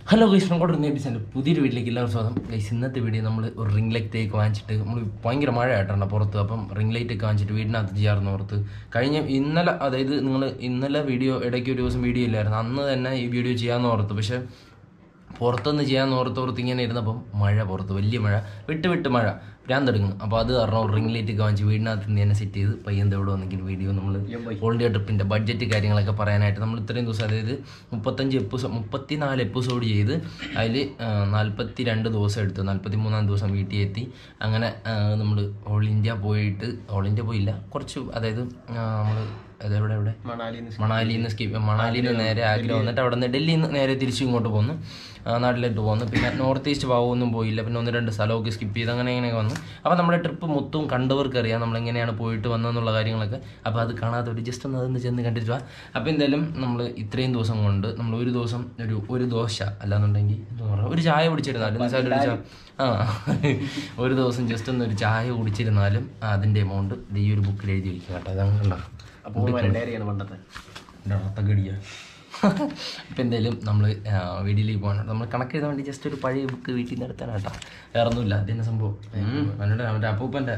Hello guys നമ്മുടെ നേബിസിൻ്റെ പുതിയൊരു വീട്ടിലേക്ക് എല്ലാവരും സ്വാഗതം ഗൈസ് ഇന്നത്തെ വീഡിയോ നമ്മൾ ഒരു റിംഗ് ലൈറ്റേക്ക് വാങ്ങിച്ചിട്ട് നമ്മൾ ഭയങ്കര മഴ ആയിട്ടുണ്ട് പുറത്ത് അപ്പം റിംഗ് ലൈറ്റ് ഒക്കെ വാങ്ങിച്ചിട്ട് വീടിനകത്ത് ചെയ്യാറുണ്ട് പുറത്ത് കഴിഞ്ഞ ഇന്നലെ അതായത് നിങ്ങൾ ഇന്നലെ വീഡിയോ ഇടയ്ക്ക് ഒരു ദിവസം വീഡിയോ ഇല്ലായിരുന്നു അന്ന് തന്നെ ഈ വീഡിയോ ചെയ്യാമെന്ന് ഓർത്തു പക്ഷേ പുറത്തുനിന്ന് ചെയ്യാൻ ഓർത്തോർത്ത് ഇങ്ങനെ ഇരുന്നപ്പം മഴ പുറത്ത് വലിയ മഴ വിട്ട് വിട്ട് മഴ ഭ്രാന്തെടുക്കുന്നു അപ്പോൾ അത് കാരണം റിംഗ് ലൈറ്റ് ഒക്കെ വാങ്ങിച്ച് വീടിനകത്ത് നിന്ന് തന്നെ സെറ്റ് ചെയ്ത് പയ്യൻ എവിടെ വന്നെങ്കിൽ വീഡിയോ നമ്മൾ ഹോളിഡേ ട്രിപ്പിൻ്റെ ബഡ്ജറ്റ് കാര്യങ്ങളൊക്കെ പറയാനായിട്ട് നമ്മൾ ഇത്രയും ദിവസം അതായത് മുപ്പത്തഞ്ച് എപ്പിസോഡ് മുപ്പത്തിനാല് എപ്പിസോഡ് ചെയ്ത് അതിൽ നാൽപ്പത്തി രണ്ട് ദിവസം എടുത്തു നാൽപ്പത്തി മൂന്നാം ദിവസം വീട്ടിൽ എത്തി അങ്ങനെ നമ്മൾ ഓൾ ഇന്ത്യ പോയിട്ട് ഓൾ ഇന്ത്യ പോയില്ല കുറച്ച് അതായത് നമ്മൾ അതെവിടെ എവിടെ മണാലിയിൽ നിന്ന് സ്കിപ്പ് മണാലിയിൽ നിന്ന് നേരെ ആഗ്ര വന്നിട്ട് അവിടെ നിന്ന് ഡൽഹിയിൽ നിന്ന് നേരെ തിരിച്ചു ഇങ്ങോട്ട് പോന്നു ആ, നാട്ടിലേക്ക് പോന്നു പിന്നെ നോർത്ത് ഈസ്റ്റ് ഭാഗമൊന്നും പോയില്ല പിന്നെ ഒന്ന് രണ്ട് സ്ഥലമൊക്കെ സ്കിപ്പ് ചെയ്ത് അങ്ങനെ ഇങ്ങനെയൊക്കെ വന്നു അപ്പോൾ നമ്മുടെ ട്രിപ്പ് മൊത്തം കണ്ടവർക്ക് അറിയാം നമ്മൾ എങ്ങനെയാണ് പോയിട്ട് വന്നതെന്നുള്ള കാര്യങ്ങളൊക്കെ അപ്പോൾ അത് കാണാതെ ഒരു ജസ്റ്റ് ഒന്ന് അതൊന്ന് ചെന്ന് കണ്ടിട്ട് വാ അപ്പോൾ എന്തായാലും നമ്മൾ ഇത്രയും ദിവസം കൊണ്ട് നമ്മൾ ഒരു ദിവസം ഒരു ഒരു ദോശ അല്ലാന്നുണ്ടെങ്കിൽ എന്താ പറയുക ഒരു ചായ കുടിച്ചിരുന്നാലും നിസ്സാരം ഒരു ചായ ആ ഒരു ദിവസം ജസ്റ്റ് ഒന്ന് ഒരു ചായ കുടിച്ചിരുന്നാലും അതിൻ്റെ എമൗണ്ട് ഈ ഒരു ബുക്കിൽ എഴുതി വയ്ക്കുക കേട്ടോ അതങ്ങനെ ഉണ്ടാകും പണ്ടത്തെ ഡയറക്റ്റടിക്കുക ഇപ്പം എന്തായാലും നമ്മൾ വീഡിയോയിലേക്ക് പോകണം നമ്മൾ കണക്ക് ചെയ്താൽ വേണ്ടി ജസ്റ്റ് ഒരു പഴയ ബുക്ക് വീട്ടിൽ നിന്ന് എടുത്താനാട്ടാ വേറെ ഒന്നുമില്ല അതിൻ്റെ സംഭവം ഉം, അവൻ്റെ അവൻ്റെ അപ്പൂപ്പൻ്റെ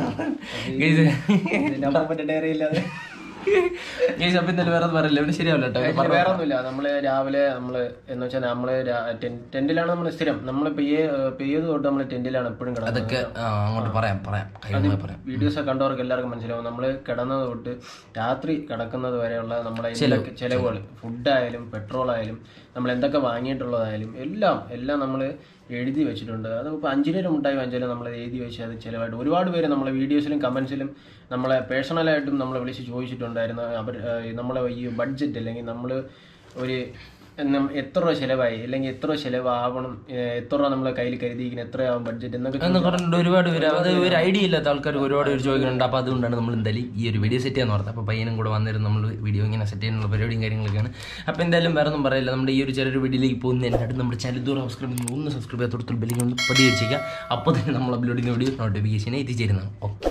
ഡയറി ഇല്ലാതെ ഗൈസ് അപ്പം എന്തായാലും വേറെ ഒന്നും പറയില്ല ഇവിടെ ശരിയാവില്ല കേട്ടോ വേറെ ഒന്നുമില്ല നമ്മള് രാവിലെ നമ്മള് എന്ന് വെച്ചാൽ നമ്മള് രാ- ടെൻ- ടെന്റിലാണ് നമ്മൾ സ്ഥിരം നമ്മള് പെയ്യ പെയ്യത് തൊട്ട് നമ്മള് ടെന്റിലാണ് എപ്പോഴും കിടന്നത് അതൊക്കെ ആ, അങ്ങോട്ട് പറയാം പറയാം കാര്യങ്ങൾ പറയാം വീഡിയോസ് ഒക്കെ കണ്ടവർക്ക് എല്ലാവർക്കും മനസ്സിലാവും നമ്മള് കിടന്നത് തൊട്ട് രാത്രി കിടക്കുന്നത് വരെയുള്ള നമ്മളെ ചെലവുകൾ ഫുഡായാലും പെട്രോൾ ആയാലും നമ്മൾ എന്തൊക്കെ വാങ്ങിയിട്ടുള്ളതായാലും എല്ലാം എല്ലാം നമ്മൾ എഴുതി വെച്ചിട്ടുണ്ട് അത് ഇപ്പോൾ അഞ്ച് രൂപ മുട്ടായി വാങ്ങിച്ചാലും നമ്മൾ എഴുതി വെച്ച് അത് ചിലവായിട്ട് ഒരുപാട് പേര് നമ്മളെ വീഡിയോസിലും കമന്റ്സിലും നമ്മളെ പേഴ്സണലായിട്ടും നമ്മളെ വിളിച്ച് ചോദിച്ചിട്ടുണ്ടായിരുന്നു അവർ ഏഹ്, നമ്മളെ ഈ ബഡ്ജറ്റ് അല്ലെങ്കിൽ നമ്മൾ ഒരു നം- എത്ര രൂപ ചിലവായി അല്ലെങ്കിൽ എത്ര രൂപ ചിലവാവണം ഏഹ്, എത്ര രൂപ നമ്മളെ കയ്യിൽ കരുതിയിരിക്കുന്ന എത്രയാവും ബഡ്ജറ്റ് എന്നൊക്കെ എന്ന് പറഞ്ഞിട്ട് ഒരുപാട് പേര് അത് ഒരു ഐഡിയ ഇല്ലാത്ത ആൾക്കാർ ഒരുപാട് പേര് ചോദിക്കുന്നുണ്ട് അപ്പോൾ അതുകൊണ്ടാണ് നമ്മൾ എന്തായാലും ഈ ഒരു വീഡിയോ സെറ്റ് ചെയ്യാന്ന് പറഞ്ഞത് അപ്പോൾ പയ്യനും കൂടെ വന്നിരുന്നു നമ്മൾ വീഡിയോ ഇങ്ങനെ സെറ്റ് ചെയ്യാനുള്ള പരിപാടിയും കാര്യങ്ങളൊക്കെയാണ് അപ്പോൾ എന്തായാലും വേറെ ഒന്നും പറയില്ല നമ്മുടെ ഈ ഒരു ചെറിയൊരു വീഡിയോയിലേക്ക് പോകുന്നതിനായിട്ട് നമ്മുടെ ചാനൽ ദൂരം സബ്സ്ക്രൈബ് ചെയ്യുന്ന ഒന്ന് സബ്സ്ക്രൈബ് ചെയ്യാത്തോടത്തുള്ള ബെല്ലിൽ ഒന്ന് പ്രതികരിച്ചേക്കുക അപ്പോൾ തന്നെ നമ്മൾ അപ്ലോഡ് ചെയ്യുന്ന വീഡിയോ നോട്ടിഫിക്കേഷനെ എത്തിച്ചേരുന്നതാണ് ഓക്കെ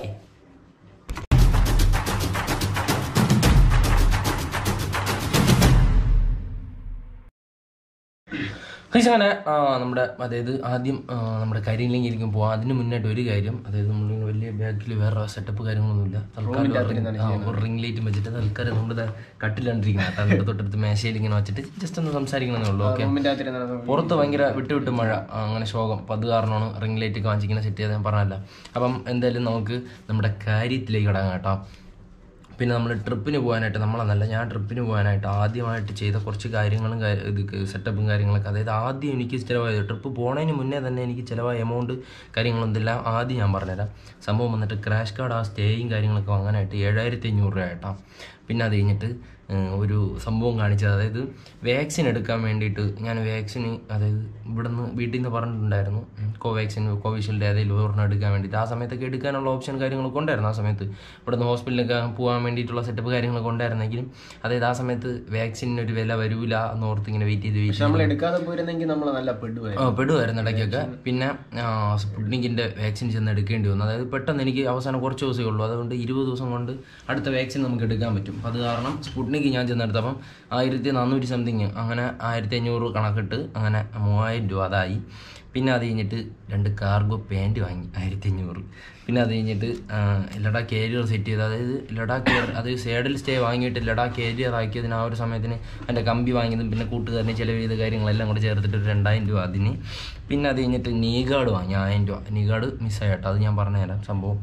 ഗൈസ് അങ്ങനെ ആ, നമ്മുടെ അതായത് ആദ്യം ആ, നമ്മുടെ കാര്യങ്ങളിലേക്ക് ആയിരിക്കും പോകാം അതിന് മുന്നായിട്ട് ഒരു കാര്യം അതായത് നമ്മൾ വലിയ ബാഗിൽ വേറെ സെറ്റപ്പ് കാര്യങ്ങളൊന്നുമില്ല തൽക്കാലം ആ, ഒരു റിംഗ് ലൈറ്റും വെച്ചിട്ട് തൽക്കാലം നമ്മുടെ കട്ടിലാണ്ടിരിക്കുന്നത് കേട്ടോ അതിൻ്റെ തൊട്ടടുത്ത് മേശയിൽ ഇങ്ങനെ വെച്ചിട്ട് ജസ്റ്റ് ഒന്ന് സംസാരിക്കണമെന്നേ ഉള്ളൂ ഓക്കെ റൂമിൻ്റെ അകത്തിരുന്ന് പുറത്ത് ഭയങ്കര വിട്ട് വിട്ട് മഴ ആ, അങ്ങനെ ശോകം അപ്പം അത് കാരണമാണ് റിംഗ് ലൈറ്റ് ഒക്കെ വാങ്ങിച്ചിങ്ങനെ സെറ്റ് ചെയ്ത് ഞാൻ പറഞ്ഞല്ല അപ്പം എന്തായാലും നമുക്ക് നമ്മുടെ കാര്യത്തിലേക്ക് കിടങ്ങാം കേട്ടോ പിന്നെ നമ്മൾ ട്രിപ്പിന് പോകാനായിട്ട് നമ്മളെന്നല്ല ഞാൻ ട്രിപ്പിന് പോകാനായിട്ട് ആദ്യമായിട്ട് ചെയ്ത കുറച്ച് കാര്യങ്ങളും കാ- ഇത് സെറ്റപ്പും കാര്യങ്ങളൊക്കെ അതായത് ആദ്യം എനിക്ക് ചിലവായത് ട്രിപ്പ് പോണതിന് മുന്നേ തന്നെ എനിക്ക് ചിലവായ എമൗണ്ട് കാര്യങ്ങളൊന്നുമില്ല ആദ്യം ഞാൻ പറഞ്ഞുതരാം സംഭവം വന്നിട്ട് ക്രാഷ് കാർഡ് ആ സ്റ്റേയും കാര്യങ്ങളൊക്കെ വാങ്ങാനായിട്ട് ഏഴായിരത്തി അഞ്ഞൂറ് രൂപ ആയിട്ടാ പിന്നെ അത് കഴിഞ്ഞിട്ട് ഏഹ്, ഒരു സംഭവം കാണിച്ചത് അതായത് വാക്സിൻ എടുക്കാൻ വേണ്ടിയിട്ട് ഞാൻ വാക്സിന് അതായത് ഇവിടുന്ന് വീട്ടിൽ നിന്ന് പറഞ്ഞിട്ടുണ്ടായിരുന്നു ഉം, കോവാക്സിൻ കോവിഷീൽഡ് ഏതെങ്കിലും ഒരെണ്ണം എടുക്കാൻ വേണ്ടിയിട്ട് ആ സമയത്തൊക്കെ എടുക്കാനുള്ള ഓപ്ഷൻ കാര്യങ്ങളൊക്കെ ഉണ്ടായിരുന്നു ആ സമയത്ത് ഇവിടുന്ന് ഹോസ്പിറ്റലിലൊക്കെ പോകാൻ വേണ്ടിയിട്ടുള്ള സെറ്റപ്പ് കാര്യങ്ങളൊക്കെ ഉണ്ടായിരുന്നെങ്കിലും അതായത് ആ സമയത്ത് വാക്സിന് ഒരു വില വരൂല എന്ന് ഓർത്ത് ഇങ്ങനെ വെയിറ്റ് ചെയ്ത് വെയിറ്റ് നമ്മൾ എടുക്കാതെ പോയിരുന്നെങ്കിൽ നമ്മൾ നല്ല പെടുവായി ആ പെടുമായിരുന്നു ഇടയ്ക്കൊക്കെ പിന്നെ സ്പുട്നിക്കിൻ്റെ വാക്സിൻ ചെന്ന് എടുക്കേണ്ടി വന്നു അതായത് പെട്ടെന്ന് എനിക്ക് അവസാനം കുറച്ച് ദിവസമേ ഉള്ളൂ അതുകൊണ്ട് ഇരുപത് ദിവസം കൊണ്ട് അടുത്ത വാക്സിൻ നമുക്ക് എടുക്കാൻ പറ്റും അത് കാരണം സ്പുട്നിക്ക് ഞാൻ ചെന്നെടുത്തപ്പം ആയിരത്തി നാനൂറ്റി സംതിങ് അങ്ങനെ ആയിരത്തി അഞ്ഞൂറ് കണക്കിട്ട് അങ്ങനെ മൂവായിരം രൂപ അതായി പിന്നെ അത് കഴിഞ്ഞിട്ട് രണ്ട് കാർഗോ പാൻറ്റ് വാങ്ങി ആയിരത്തി അഞ്ഞൂറ് പിന്നെ അത് കഴിഞ്ഞിട്ട് ആ, ലഡാക്ക് ഏരിയർ സെറ്റ് ചെയ്ത് അതായത് ലഡാക്ക് ഏരിയർ അത് സേഡിൽ സ്റ്റേ വാങ്ങിയിട്ട് ലഡാക്ക് ഏരിയർ ആക്കിയതിന് ആ ഒരു സമയത്തിന് അതിൻ്റെ കമ്പി വാങ്ങിയതും പിന്നെ കൂട്ടുകാരനെ ചിലവ് ചെയ്ത കാര്യങ്ങളെല്ലാം കൂടെ ചേർത്തിട്ട് ഒരു രണ്ടായിരം രൂപ അതിന് പിന്നെ അത് കഴിഞ്ഞിട്ട് നീഗാർഡ് വാങ്ങി ആയിരം രൂപ നീഗാർഡ് മിസ്സായിട്ടോ അത് ഞാൻ പറഞ്ഞുതരാം സംഭവം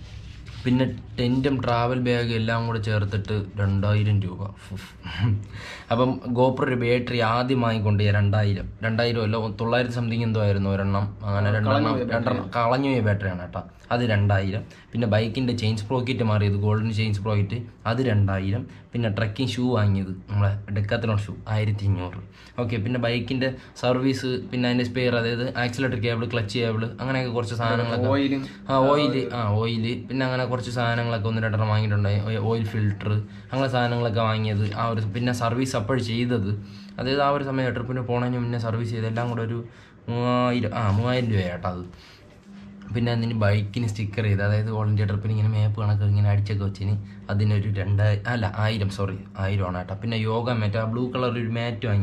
പിന്നെ ടെൻറ്റും ട്രാവൽ ബാഗ് എല്ലാം കൂടെ ചേർത്തിട്ട് രണ്ടായിരം രൂപ ഉഫ്. അപ്പം ഗോപ്രോ ബാറ്ററി ആദ്യം വാങ്ങിക്കൊണ്ട് രണ്ടായിരം രണ്ടായിരം അല്ല തൊള്ളായിരത്തി സംതിങ് എന്തോ ആയിരുന്നു ഒരെണ്ണം അങ്ങനെ രണ്ടെണ്ണം രണ്ടെണ്ണം കളഞ്ഞു പോയ ബാറ്ററിയാണ് കേട്ടോ അത് രണ്ടായിരം പിന്നെ ബൈക്കിൻ്റെ ചെയിൻ സ്പ്രോക്കറ്റ് മാറിയത് ഗോൾഡൻ ചെയിൻ സ്പ്രോക്കറ്റ് അത് രണ്ടായിരം പിന്നെ ട്രക്കിംഗ് ഷൂ വാങ്ങിയത് നമ്മളെ ഡെക്കാത്തലോൺ ഷൂ ആയിരത്തി അഞ്ഞൂറ് ഓക്കെ പിന്നെ ബൈക്കിൻ്റെ സർവീസ് പിന്നെ അതിൻ്റെ സ്പെയർ അതായത് ആക്സിലേറ്റർ കേബിൾ ക്ലച്ച് കേബിൾ അങ്ങനെയൊക്കെ കുറച്ച് സാധനങ്ങളൊക്കെ ഓയിലും ആ ഓയിൽ ആ ഓയിൽ പിന്നെ അങ്ങനെ കുറച്ച് സാധനങ്ങളൊക്കെ ഒന്ന് രണ്ടെണ്ണം വാങ്ങിയിട്ടുണ്ടായി ഓ- ഓയിൽ ഫിൽറ്റർ അങ്ങനെ സാധനങ്ങളൊക്കെ വാങ്ങിയത് ആ ഒരു പിന്നെ സർവീസ് അപ്പോൾ ചെയ്തത് അതായത് ആ ഒരു സമയം ട്രിപ്പിന് പോണതിന് മുന്നേ സർവീസ് ചെയ്ത് എല്ലാം കൂടെ ഒരു മൂവായിരം ആ മൂവായിരം രൂപയാട്ടോ അത് പിന്നെ അതിന് ബൈക്കിന് സ്റ്റിക്കർ ചെയ്ത് അതായത് ഓൾ ഇന്ത്യ ട്രിപ്പിന് ഇങ്ങനെ മാപ്പ് കണക്ക് ഇങ്ങനെ അടിച്ചൊക്കെ വെച്ചിന് അതിനൊരു രണ്ടായിരം അല്ല ആയിരം സോറി ആയിരം ആണ് കേട്ടോ പിന്നെ യോഗ മാറ്റ് ആ ബ്ലൂ കളറിൽ ഒരു മാറ്റ് വാങ്ങിയല്ല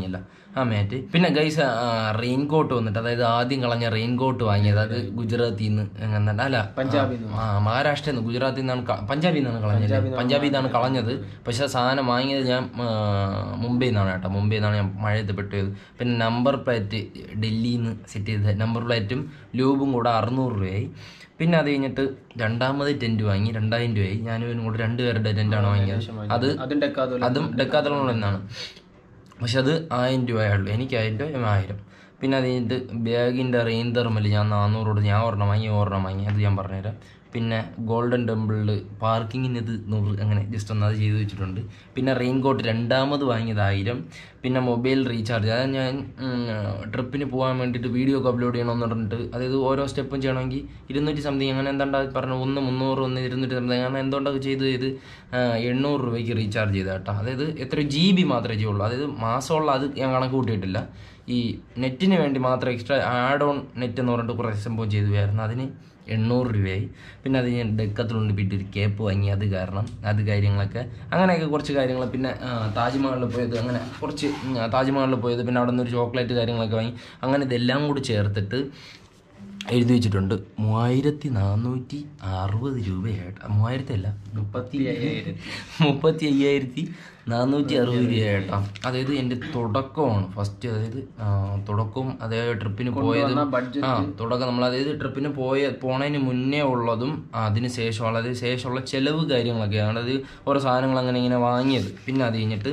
ആ മാറ്റ് പിന്നെ ഗൈസ് റെയിൻ കോട്ട് വന്നിട്ട് അതായത് ആദ്യം കളഞ്ഞ റെയിൻ കോട്ട് വാങ്ങിയത് അത് ഗുജറാത്തിൽ നിന്ന് എങ്ങനെ അല്ല പഞ്ചാബിൽ ആ മഹാരാഷ്ട്രയിൽ നിന്ന് ഗുജറാത്തിൽ നിന്നാണ് ക- പഞ്ചാബിൽ നിന്നാണ് കളഞ്ഞത് പഞ്ചാബിൽ നിന്നാണ് കളഞ്ഞത് പക്ഷെ സാധനം വാങ്ങിയത് ഞാൻ ആ, മുംബൈയിൽ നിന്നാണ് കേട്ടോ മുംബൈയിൽ നിന്നാണ് ഞാൻ മഴയത്ത് പെട്ടത് പിന്നെ നമ്പർ പ്ലേറ്റ് ഡൽഹിയിൽ നിന്ന് സെറ്റ് ചെയ്ത നമ്പർ പ്ലേറ്റും ലൂബും കൂടെ അറുന്നൂറ് രൂപയായി പിന്നെ അത് കഴിഞ്ഞിട്ട് രണ്ടാമത് ടെൻറ്റ് വാങ്ങി രണ്ടായിരം രൂപയായി ഞാനും ഇവനും കൂടെ രണ്ടുപേരുടെ ടെൻറ്റാണ് വാങ്ങിയത് അത് അതും ഡെക്കാതും അതും ഡെക്കാത്തലോൺ എന്നാണ് പക്ഷെ അത് ആയിരം രൂപയുള്ളൂ എനിക്ക് ആയിരം രൂപ ഇവൻ ആയിരം പിന്നെ അത് കഴിഞ്ഞിട്ട് ബാഗിൻ്റെ റെയിൻ തെർമൽ ഞാൻ നാനൂറോട് ഞാൻ ഒരെണ്ണം വാങ്ങി ഒരെണ്ണം വാങ്ങി അത് ഞാൻ പറഞ്ഞുതരാം പിന്നെ ഗോൾഡൻ ടെമ്പിളിൽ പാർക്കിങ്ങിന് ഇത് നൂറ് അങ്ങനെ ജസ്റ്റ് ഒന്ന് അത് ചെയ്ത് വെച്ചിട്ടുണ്ട് പിന്നെ റെയിൻ കോട്ട് രണ്ടാമത് വാങ്ങിയത് ആയിരം പിന്നെ മൊബൈൽ റീചാർജ് അതായത് ഞാൻ ട്രിപ്പിന് പോകാൻ വേണ്ടിയിട്ട് വീഡിയോ ഒക്കെ അപ്ലോഡ് ചെയ്യണമെന്ന് പറഞ്ഞിട്ട് അതായത് ഓരോ സ്റ്റെപ്പും ചെയ്യണമെങ്കിൽ ഇരുന്നൂറ്റി സംതിങ് അങ്ങനെ എന്താണ്ടാ പറഞ്ഞു ഒന്ന് മുന്നൂറ് ഒന്ന് ഇരുന്നൂറ്റി സംതിങ് അങ്ങനെ എന്തുകൊണ്ടൊക്കെ ചെയ്ത് ചെയ്ത് ആ, എണ്ണൂറ് രൂപയ്ക്ക് റീചാർജ് ചെയ്ത കേട്ടോ അതായത് എത്ര ജി ബി മാത്രമേ ചെയ്യുള്ളൂ അതായത് മാസമുള്ള അത് ഞാൻ കണക്ക് കൂട്ടിയിട്ടില്ല ഈ നെറ്റിന് വേണ്ടി മാത്രം എക്സ്ട്രാ ആഡ് ഓൺ നെറ്റ് എന്ന് പറഞ്ഞിട്ട് കുറച്ച് സംഭവം ചെയ്തു പോയായിരുന്നു അതിന് എണ്ണൂറ് രൂപയായി പിന്നെ അത് ഞാൻ ഡെക്കത്തിലുണ്ട് പിന്നെ ഒരു കേപ്പ് വാങ്ങി അത് കാരണം അത് കാര്യങ്ങളൊക്കെ അങ്ങനെയൊക്കെ കുറച്ച് കാര്യങ്ങൾ പിന്നെ ആ, താജ്മഹലിൽ പോയത് അങ്ങനെ കുറച്ച് ഉം, താജ്മഹലിൽ പോയത് പിന്നെ അവിടെ നിന്ന് ഒരു ചോക്ലേറ്റ് കാര്യങ്ങളൊക്കെ വാങ്ങി അങ്ങനെ ഇതെല്ലാം കൂടി ചേർത്തിട്ട് എഴുതി വെച്ചിട്ടുണ്ട് മൂവായിരത്തി നാനൂറ്റി അറുപത് രൂപയായിട്ട് മൂവായിരത്തി അല്ല മുപ്പത്തി മുപ്പത്തി അയ്യായിരത്തി നാനൂറ്റി അറുപത് രൂപയായിട്ടാ അതായത് എൻ്റെ തുടക്കമാണ് ഫസ്റ്റ് അതായത് ആ, തുടക്കവും അതേ ട്രിപ്പിന് പോയതും ബഡ്ജറ്റ് ആ തുടക്കം നമ്മൾ അതായത് ട്രിപ്പിന് പോയ പോണതിന് മുന്നേ ഉള്ളതും അതിന് ശേഷം അതായത് ശേഷമുള്ള ചെലവ് കാര്യങ്ങളൊക്കെയാണ് അതായത് ഓരോ സാധനങ്ങൾ അങ്ങനെ ഇങ്ങനെ വാങ്ങിയത് പിന്നെ അത് കഴിഞ്ഞിട്ട്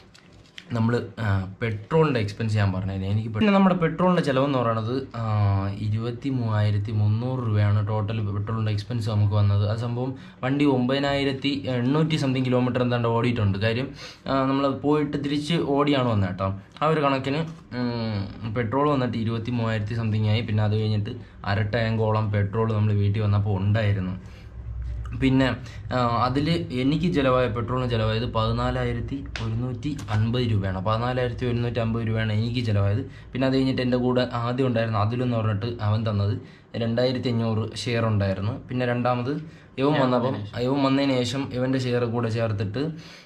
നമ്മൾ പെട്രോളിൻ്റെ എക്സ്പെൻസ് ഞാൻ പറഞ്ഞത് എനിക്ക് പിന്നെ നമ്മുടെ പെട്രോളിൻ്റെ ചിലവെന്ന് പറയുന്നത് ആ, ഇരുപത്തി മൂവായിരത്തി മുന്നൂറ് രൂപയാണ് ടോട്ടൽ പെട്രോളിൻ്റെ എക്സ്പെൻസ് നമുക്ക് വന്നത് ആ സംഭവം വണ്ടി ഒമ്പതിനായിരത്തി എണ്ണൂറ്റി സംതിങ് കിലോമീറ്റർ എന്താണ്ട് ഓടിയിട്ടുണ്ട് കാര്യം നമ്മൾ പോയിട്ട് തിരിച്ച് ഓടിയാണ് വന്നത് കേട്ടോ ആ ഒരു കണക്കിന് പെട്രോൾ വന്നിട്ട് ഇരുപത്തി മൂവായിരത്തി സംതിങ് ആയി പിന്നെ അത് കഴിഞ്ഞിട്ട് അര ടാങ്കോളം പെട്രോൾ നമ്മൾ വീട്ടിൽ വന്നപ്പോൾ ഉണ്ടായിരുന്നു പിന്നെ അതിൽ എനിക്ക് ചിലവായ പെട്രോളിന് ചിലവായത് പതിനാലായിരത്തി ഒരുന്നൂറ്റി അൻപത് രൂപയാണ് പതിനാലായിരത്തി ഒരുന്നൂറ്റി അമ്പത് രൂപയാണ് എനിക്ക് ചിലവായത് പിന്നെ അത് കഴിഞ്ഞിട്ട് എൻ്റെ കൂടെ ആദ്യം ഉണ്ടായിരുന്ന അതിലെന്ന് പറഞ്ഞിട്ട് അവൻ തന്നത് രണ്ടായിരത്തി അഞ്ഞൂറ് ഷെയർ ഉണ്ടായിരുന്നു പിന്നെ രണ്ടാമത് ഇവൻ വന്നപ്പം ഇവൻ വന്നതിന് ശേഷം ഇവൻ്റെ ഷെയർ കൂടെ ചേർത്തിട്ട്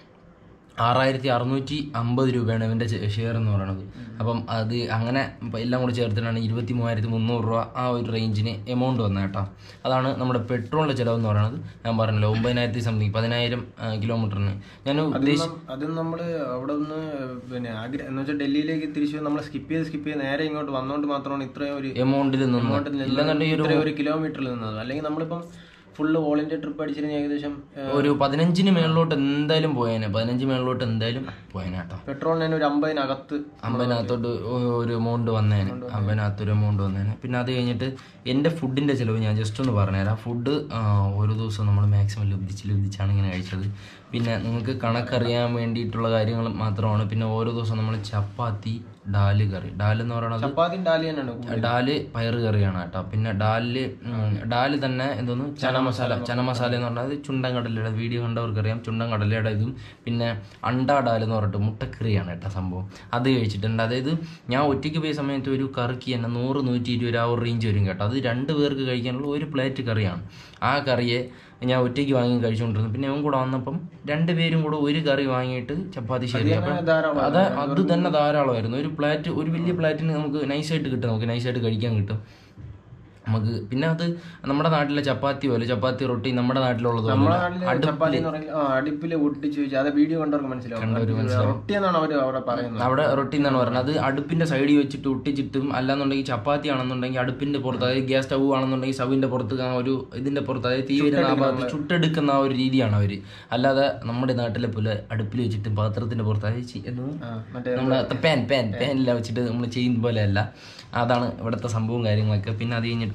ആറായിരത്തി അറുന്നൂറ്റി അമ്പത് രൂപയാണ് ഇവൻ്റെ ഷെയർ എന്ന് പറയുന്നത് അപ്പം അത് അങ്ങനെ ഇപ്പം എല്ലാം കൂടി ചേർത്തിട്ടാണ് ഇരുപത്തി മൂവായിരത്തി മുന്നൂറ് രൂപ ആ ഒരു റേഞ്ചിന് എമൗണ്ട് വന്നത് കേട്ടോ അതാണ് നമ്മുടെ പെട്രോളിൻ്റെ ചിലവ് എന്ന് പറയുന്നത് ഞാൻ പറഞ്ഞല്ലോ ഒമ്പതിനായിരത്തി സംതിങ് പതിനായിരം കിലോമീറ്ററിന് ഞാൻ ഉദ്ദേശിച്ച അത് നമ്മൾ അവിടെ നിന്ന് പിന്നെ ആഗ്ര എന്ന് വെച്ചാൽ ഡൽഹിയിലേക്ക് തിരിച്ച് നമ്മൾ സ്കിപ്പ് ചെയ്ത് സ്കിപ്പ് ചെയ്ത് നേരെ ഇങ്ങോട്ട് വന്നോണ്ട് മാത്രമാണ് ഇത്രയും ഒരു എമൗണ്ടിൽ നിന്ന് ഇല്ലെന്നുണ്ടെങ്കിൽ ഒരു ഇത്രയും ഒരു കിലോമീറ്ററിൽ നിന്നത് അല്ലെങ്കിൽ നമ്മളിപ്പം ഫുള്ള് ഓൾ ഇന്ത്യ ട്രിപ്പ് അടിച്ചിരുന്ന ഏകദേശം ഒരു പതിനഞ്ചിന് മേളിലോട്ട് എന്തായാലും പോയേനെ പതിനഞ്ച് മേളിലോട്ട് എന്തായാലും പോയേനെ കേട്ടോ പെട്രോളിന് തന്നെ ഒരു അമ്പതിനകത്ത് അമ്പതിനകത്തോട്ട് ഒ- ഒരു എമൗണ്ട് വന്നേനെ അമ്പതിനകത്ത് ഒരു എമൗണ്ട് വന്നേനെ പിന്നെ അത് കഴിഞ്ഞിട്ട് എൻ്റെ ഫുഡിൻ്റെ ചിലവ് ഞാൻ ജസ്റ്റ് ഒന്ന് പറഞ്ഞുതരാം ഫുഡ് ഒരു ദിവസം നമ്മൾ മാക്സിമം ലബ്ധിച്ച് ലബ്ധിച്ചാണ് ഇങ്ങനെ കഴിച്ചത് പിന്നെ നിങ്ങൾക്ക് കണക്കറിയാൻ വേണ്ടിയിട്ടുള്ള കാര്യങ്ങൾ മാത്രമാണ് പിന്നെ ഓരോ ദിവസം നമ്മൾ ചപ്പാത്തി ഡാല് കറി ഡാൽ എന്ന് പറയുന്നത് ചപ്പാത്തി ഡാലി തന്നെയാണ് കൂടുതൽ. ഡാല് പയറ് കറിയാണ് കേട്ടോ പിന്നെ ഡാലില് ഉം, ഡാല് തന്നെ എന്തോന്ന് ചന മസാല ചന മസാല എന്ന് പറഞ്ഞാൽ ചുണ്ടൻ കടലയുടെ വീഡിയോ കണ്ടവർക്കറിയാം ചുണ്ടൻ കടലയുടെ ഇതും പിന്നെ അണ്ട ഡാൽ എന്ന് പറഞ്ഞിട്ട് മുട്ടക്കറിയാണ് കേട്ടോ സംഭവം അത് കഴിച്ചിട്ടുണ്ട് അതായത് ഞാൻ ഒറ്റയ്ക്ക് പോയ സമയത്ത് ഒരു കറിക്ക് തന്നെ നൂറ് നൂറ്റി ഇരുപത് ആ ഒരു റേഞ്ച് വരും കേട്ടോ അത് രണ്ട് പേർക്ക് കഴിക്കാനുള്ള ഒരു പ്ലേറ്റ് കറിയാണ് ആ കറിയെ ഞാൻ ഒറ്റയ്ക്ക് വാങ്ങി കഴിച്ചുകൊണ്ടിരുന്നു പിന്നെ അവൻ കൂടെ വന്നപ്പം രണ്ടുപേരും കൂടെ ഒരു കറി വാങ്ങിയിട്ട് ചപ്പാത്തി ശരി അപ്പം ധാരാളം അത് അത് തന്നെ ധാരാളമായിരുന്നു ഒരു പ്ലേറ്റ് ഒരു വലിയ പ്ലേറ്റിന് നമുക്ക് നൈസായിട്ട് കിട്ടും നമുക്ക് നൈസായിട്ട് കഴിക്കാൻ കിട്ടും നമുക്ക് പിന്നെ അത് നമ്മുടെ നാട്ടിലെ ചപ്പാത്തി പോലെ ചപ്പാത്തി റൊട്ടി നമ്മുടെ നാട്ടിലുള്ളത് നമ്മുടെ നാട്ടില് ചപ്പാത്തി എന്ന് പറഞ്ഞാൽ ആ അടുപ്പില് ഒട്ടിച്ച് വെച്ച് അത് വീഡിയോ കണ്ടവർക്ക് മനസ്സിലാവും റൊട്ടി എന്നാണ് അവര് അവിടെ പറയുന്നത് അവിടെ റൊട്ടി എന്നാണ് പറയുന്നത് അത് അടുപ്പിന്റെ സൈഡിൽ വെച്ചിട്ട് ഒട്ടിച്ചിട്ടും അല്ലാന്നുണ്ടെങ്കിൽ ചപ്പാത്തി ആണെന്നുണ്ടെങ്കിൽ അടുപ്പിന്റെ പുറത്ത് അതായത് ഗ്യാസ് സ്റ്റവ് ആണെന്നുണ്ടെങ്കിൽ സ്റ്റവിന്റെ പുറത്ത് ആ ഒരു ഇതിന്റെ പുറത്ത് അതായത് തീ വരുന്ന ആ ഭാഗത്ത് ചുട്ടെടുക്കുന്ന ആ ഒരു രീതിയാണ് അവര് അല്ലാതെ നമ്മുടെ നാട്ടിലെ പോലെ അടുപ്പിൽ വെച്ചിട്ട് പാത്രത്തിന്റെ പുറത്ത് അതായത് ചി- എന്തുവാ? ആ, മറ്റേ നമ്മളെ പാൻ പാൻ പാനില്ല വെച്ചിട്ട് നമ്മൾ ചെയ്യുന്ന പോലെ അല്ല അതാണ് ഇവിടുത്തെ സംഭവവും കാര്യങ്ങളൊക്കെ പിന്നെ അത് കഴിഞ്ഞിട്ട്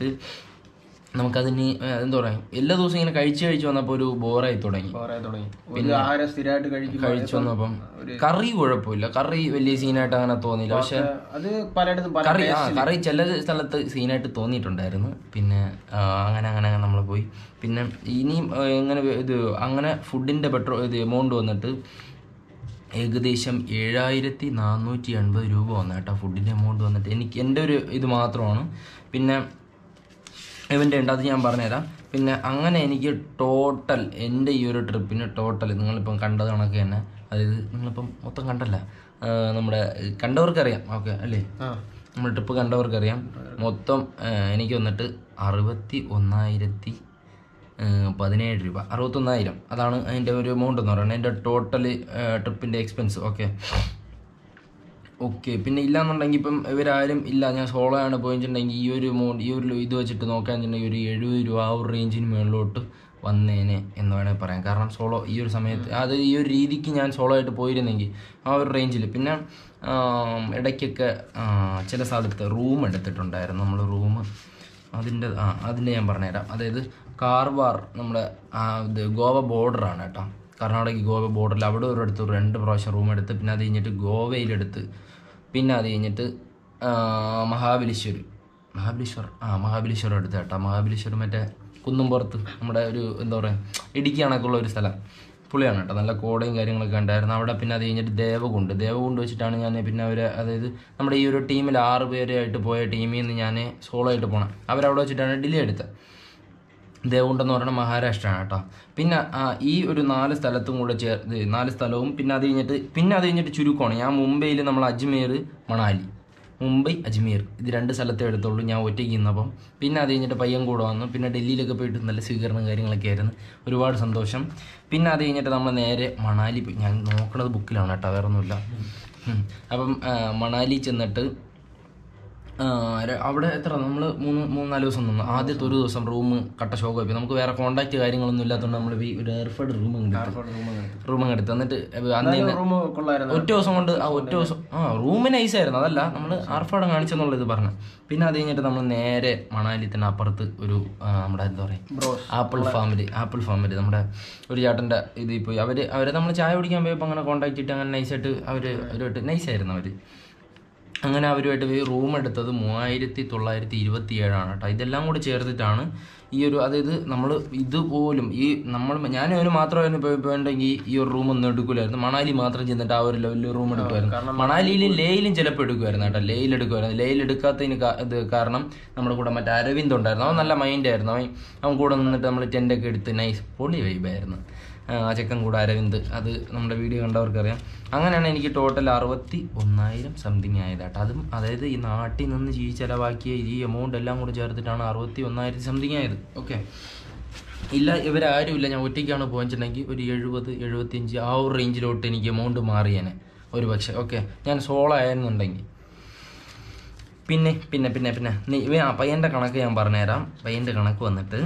നമുക്കതിന് ഏഹ്, എന്താ പറയുക എല്ലാ ദിവസവും ഇങ്ങനെ കഴിച്ച് കഴിച്ച് വന്നപ്പോൾ ഒരു ബോറായി തുടങ്ങി പറയാൻ തുടങ്ങി ഒരു ആഹാരം സ്ഥിരമായിട്ട് കഴിക്കുമ്പോൾ കഴിച്ചു വന്നപ്പം കറി കുഴപ്പമില്ല കറി വലിയ സീനായിട്ട് അങ്ങനെ തോന്നിയില്ല പക്ഷെ അത് പലയിടത്തും പല കറി ആ കറി ചില സ്ഥലത്ത് സീനായിട്ട് തോന്നിയിട്ടുണ്ടായിരുന്നു പിന്നെ ആ, അങ്ങനെ അങ്ങനെ അങ്ങനെ നമ്മൾ പോയി പിന്നെ ഇനിയും ആ, എങ്ങനെ ഇത് അങ്ങനെ ഫുഡിൻ്റെ പെട്രോൾ ഇത് എമൗണ്ട് വന്നിട്ട് ഏകദേശം ഏഴായിരത്തി നാനൂറ്റി എൺപത് രൂപ വന്നു കേട്ടോ ഫുഡിൻ്റെ എമൗണ്ട് വന്നിട്ട് എനിക്ക് എൻ്റെ ഒരു ഇത് മാത്രമാണ് പിന്നെ ഇവൻ്റെ ഉണ്ട് അത് ഞാൻ പറഞ്ഞുതരാം പിന്നെ അങ്ങനെ എനിക്ക് ടോട്ടൽ എൻ്റെ ഈ ഒരു ട്രിപ്പിന് ടോട്ടൽ നിങ്ങളിപ്പം കണ്ടത് കണക്ക് തന്നെ അതായത് നിങ്ങളിപ്പം മൊത്തം കണ്ടല്ല ആ, നമ്മുടെ കണ്ടവർക്കറിയാം ഓക്കെ അല്ലേ ആ നമ്മുടെ ട്രിപ്പ് കണ്ടവർക്കറിയാം മൊത്തം ആ, എനിക്ക് വന്നിട്ട് അറുപത്തി ഒന്നായിരത്തി ആ, പതിനേഴ് രൂപ അറുപത്തൊന്നായിരം അതാണ് അതിൻ്റെ ഒരു എമൗണ്ട് എന്ന് പറയുന്നത് എൻ്റെ ടോട്ടൽ ട്രിപ്പിൻ്റെ എക്സ്പെൻസ് ഓക്കെ ഓക്കെ പിന്നെ ഇല്ലാന്നുണ്ടെങ്കിൽ ഇപ്പം ഇവരാരും ഇല്ല ഞാൻ സോളോ ആണ് പോയിട്ടുണ്ടെങ്കിൽ ഈ ഒരു എമൗണ്ട് ഈ ഒരു ഇത് വെച്ചിട്ട് നോക്കുകയാണെന്നുണ്ടെങ്കിൽ ഒരു എഴുപത് രൂപ ആ ഒരു റേഞ്ചിന് മുകളിലോട്ട് വന്നേനെ എന്ന് വേണമെങ്കിൽ പറയാം കാരണം സോളോ ഈ ഒരു സമയത്ത് അത് ഈ ഒരു രീതിക്ക് ഞാൻ സോളോ ആയിട്ട് പോയിരുന്നെങ്കിൽ ആ ഒരു റേഞ്ചിൽ പിന്നെ ആം, ഇടയ്ക്കൊക്കെ ആ, ചില സ്ഥലത്ത് റൂം എടുത്തിട്ടുണ്ടായിരുന്നു നമ്മൾ റൂം അതിൻ്റെ ആ അതിൻ്റെ ഞാൻ പറഞ്ഞുതരാം അതായത് കാർവാർ നമ്മുടെ ആ, ഇത് ഗോവ ബോർഡറാണ് കേട്ടോ കർണാടക ഗോവ ബോർഡറിൽ അവിടെ ഒരിടത്ത് രണ്ട് പ്രാവശ്യം റൂം എടുത്ത് പിന്നെ അത് കഴിഞ്ഞിട്ട് ഗോവയിലെടുത്ത് പിന്നെ അത് കഴിഞ്ഞിട്ട് ആ, മഹാബലേശ്വർ മഹാബലേശ്വർ ആ മഹാബലേശ്വരം എടുത്ത് കേട്ടോ മഹാബലേശ്വർ മറ്റേ കുന്നുംപുറത്ത് നമ്മുടെ ഒരു എന്താ പറയുക ഇടുക്കി കണക്കുള്ള ഒരു സ്ഥലം പുള്ളിയാണ് കേട്ടോ നല്ല കോടയും കാര്യങ്ങളൊക്കെ ഉണ്ടായിരുന്നു അവിടെ പിന്നെ അത് കഴിഞ്ഞിട്ട് ദേവകുണ്ട് ദേവകുണ്ട് വെച്ചിട്ടാണ് ഞാൻ പിന്നെ അവർ അതായത് നമ്മുടെ ഈ ഒരു ടീമിൽ ആറ് പേരായിട്ട് പോയ ടീമിൽ നിന്ന് ഞാൻ സോളോ ആയിട്ട് പോകണം അവരവിടെ വെച്ചിട്ടാണ് ഡിലേ എടുത്തത് ദേവുണ്ടെന്ന് പറയുന്നത് മഹാരാഷ്ട്രയാണ് കേട്ടോ പിന്നെ ആ, ഈ ഒരു നാല് സ്ഥലത്തും കൂടെ ചേർത്ത് നാല് സ്ഥലവും പിന്നെ അത് കഴിഞ്ഞിട്ട് പിന്നെ അത് കഴിഞ്ഞിട്ട് ചുരുക്കമാണ് ഞാൻ മുംബൈയിൽ നമ്മൾ അജ്മീർ മണാലി മുംബൈ അജ്മീർ ഇത് രണ്ട് സ്ഥലത്തേ എടുത്തുള്ളൂ ഞാൻ ഒറ്റയ്ക്ക് ഇന്നപ്പം പിന്നെ അത് കഴിഞ്ഞിട്ട് പയ്യൻ കൂടെ വന്നു പിന്നെ ഡൽഹിയിലൊക്കെ പോയിട്ട് നല്ല സ്വീകരണം കാര്യങ്ങളൊക്കെ ആയിരുന്നു ഒരുപാട് സന്തോഷം പിന്നെ അത് കഴിഞ്ഞിട്ട് നമ്മൾ നേരെ മണാലി പോയി ഞാൻ നോക്കണത് ബുക്കിലാണ് കേട്ടോ വേറെ ഒന്നുമില്ല ഉം. അപ്പം ആ, മണാലി ചെന്നിട്ട് ആ, ര- അവിടെ എത്ര നമ്മൾ മൂന്ന് മൂന്നാല് ദിവസം നിന്നു ആദ്യത്തെ ഒരു ദിവസം റൂം കട്ട ഷോക്ക് പോയി നമുക്ക് വേറെ കോണ്ടാക്ട് കാര്യങ്ങളൊന്നും ഇല്ലാത്തതുകൊണ്ട് നമ്മൾ ഈ ഒരു എയർഫോർഡ് റൂം എടുത്തു റൂം എടുത്ത് എന്നിട്ട് അന്ന് തന്നെ റൂം കൊള്ളായിരുന്നു ഒറ്റ ദിവസം കൊണ്ട് ആ ഒറ്റ ദിവസം ആ റൂമിന് നൈസ് ആയിരുന്നു അതല്ല നമ്മൾ ആർഫാടം കാണിച്ചെന്നുള്ള ഇത് പറഞ്ഞു പിന്നെ അത് കഴിഞ്ഞിട്ട് നമ്മൾ നേരെ മണാലി തന്നെ അപ്പുറത്ത് ഒരു ആ, നമ്മുടെ എന്താ പറയുക bros Apple family Apple family നമ്മുടെ ഒരു ചേട്ടൻ്റെ ഇതിൽ പോയി അവർ അവരെ നമ്മൾ ചായ കുടിക്കാൻ പോയപ്പോൾ അങ്ങനെ കോൺടാക്ട് ചെയ്തിട്ട് അങ്ങനെ നൈസായിട്ട് അവർ അവരുമായിട്ട് നൈസായിരുന്നു അവർ അങ്ങനെ അവരുമായിട്ട് പോയി റൂം എടുത്തത് മൂവായിരത്തി തൊള്ളായിരത്തി ഇരുപത്തി ഏഴാണ് കേട്ടോ ഇതെല്ലാം കൂടി ചേർത്തിട്ടാണ് ഈ ഒരു അതായത് നമ്മൾ ഇതുപോലും ഈ നമ്മൾ ഞാൻ ഒരു മാത്രമായിരുന്നു പോയിട്ടുണ്ടെങ്കിൽ ഈ ഒരു റൂം ഒന്നും എടുക്കില്ലായിരുന്നു മണാലി മാത്രം ചെന്നിട്ട് ആ ഒരു ലെവലിൽ റൂം എടുക്കുമായിരുന്നു മണാലിയിലും ലേയിലും ചിലപ്പോൾ എടുക്കുമായിരുന്നു കേട്ടോ ലേയിൽ എടുക്കുമായിരുന്നു ലേയിൽ എടുക്കാത്തതിന് കാ- ഇത് കാരണം നമ്മുടെ കൂടെ മറ്റേ അരവിന്ദ് ഉണ്ടായിരുന്നു അവൻ നല്ല മൈൻഡായിരുന്നു അവൻ അവൻ കൂടെ നിന്നിട്ട് നമ്മൾ ടെൻ്റൊക്കെ എടുത്ത് നൈസ് പൊളി വൈബായിരുന്നു ആ ചെക്കൻ കൂടെ അരവിന്ദ് അത് നമ്മുടെ വീഡിയോ കണ്ടവർക്കറിയാം അങ്ങനെയാണ് എനിക്ക് ടോട്ടൽ അറുപത്തി ഒന്നായിരം സംതിങ് ആയത് കേട്ടോ അതും അതായത് ഈ നാട്ടിൽ നിന്ന് ജീവി ചിലവാക്കിയ ഈ എമൗണ്ട് എല്ലാം കൂടെ ചേർത്തിട്ടാണ് അറുപത്തി ഒന്നായിരത്തി സംതിങ് ആയത് ഓക്കെ ഇല്ല ഇവരാരും ഇല്ല ഞാൻ ഒറ്റയ്ക്കാണ് പോയിട്ടുണ്ടെങ്കിൽ ഒരു എഴുപത് എഴുപത്തിയഞ്ച് ആ ഒരു റേഞ്ചിലോട്ട് എനിക്ക് എമൗണ്ട് മാറിയേനെ ഒരു പക്ഷേ ഓക്കെ ഞാൻ സോളോ ആയിരുന്നുണ്ടെങ്കിൽ പിന്നെ പിന്നെ പിന്നെ പിന്നെ നീ ഇവ- ആ പയ്യൻ്റെ കണക്ക് ഞാൻ പറഞ്ഞുതരാം പയ്യൻ്റെ കണക്ക് വന്നിട്ട്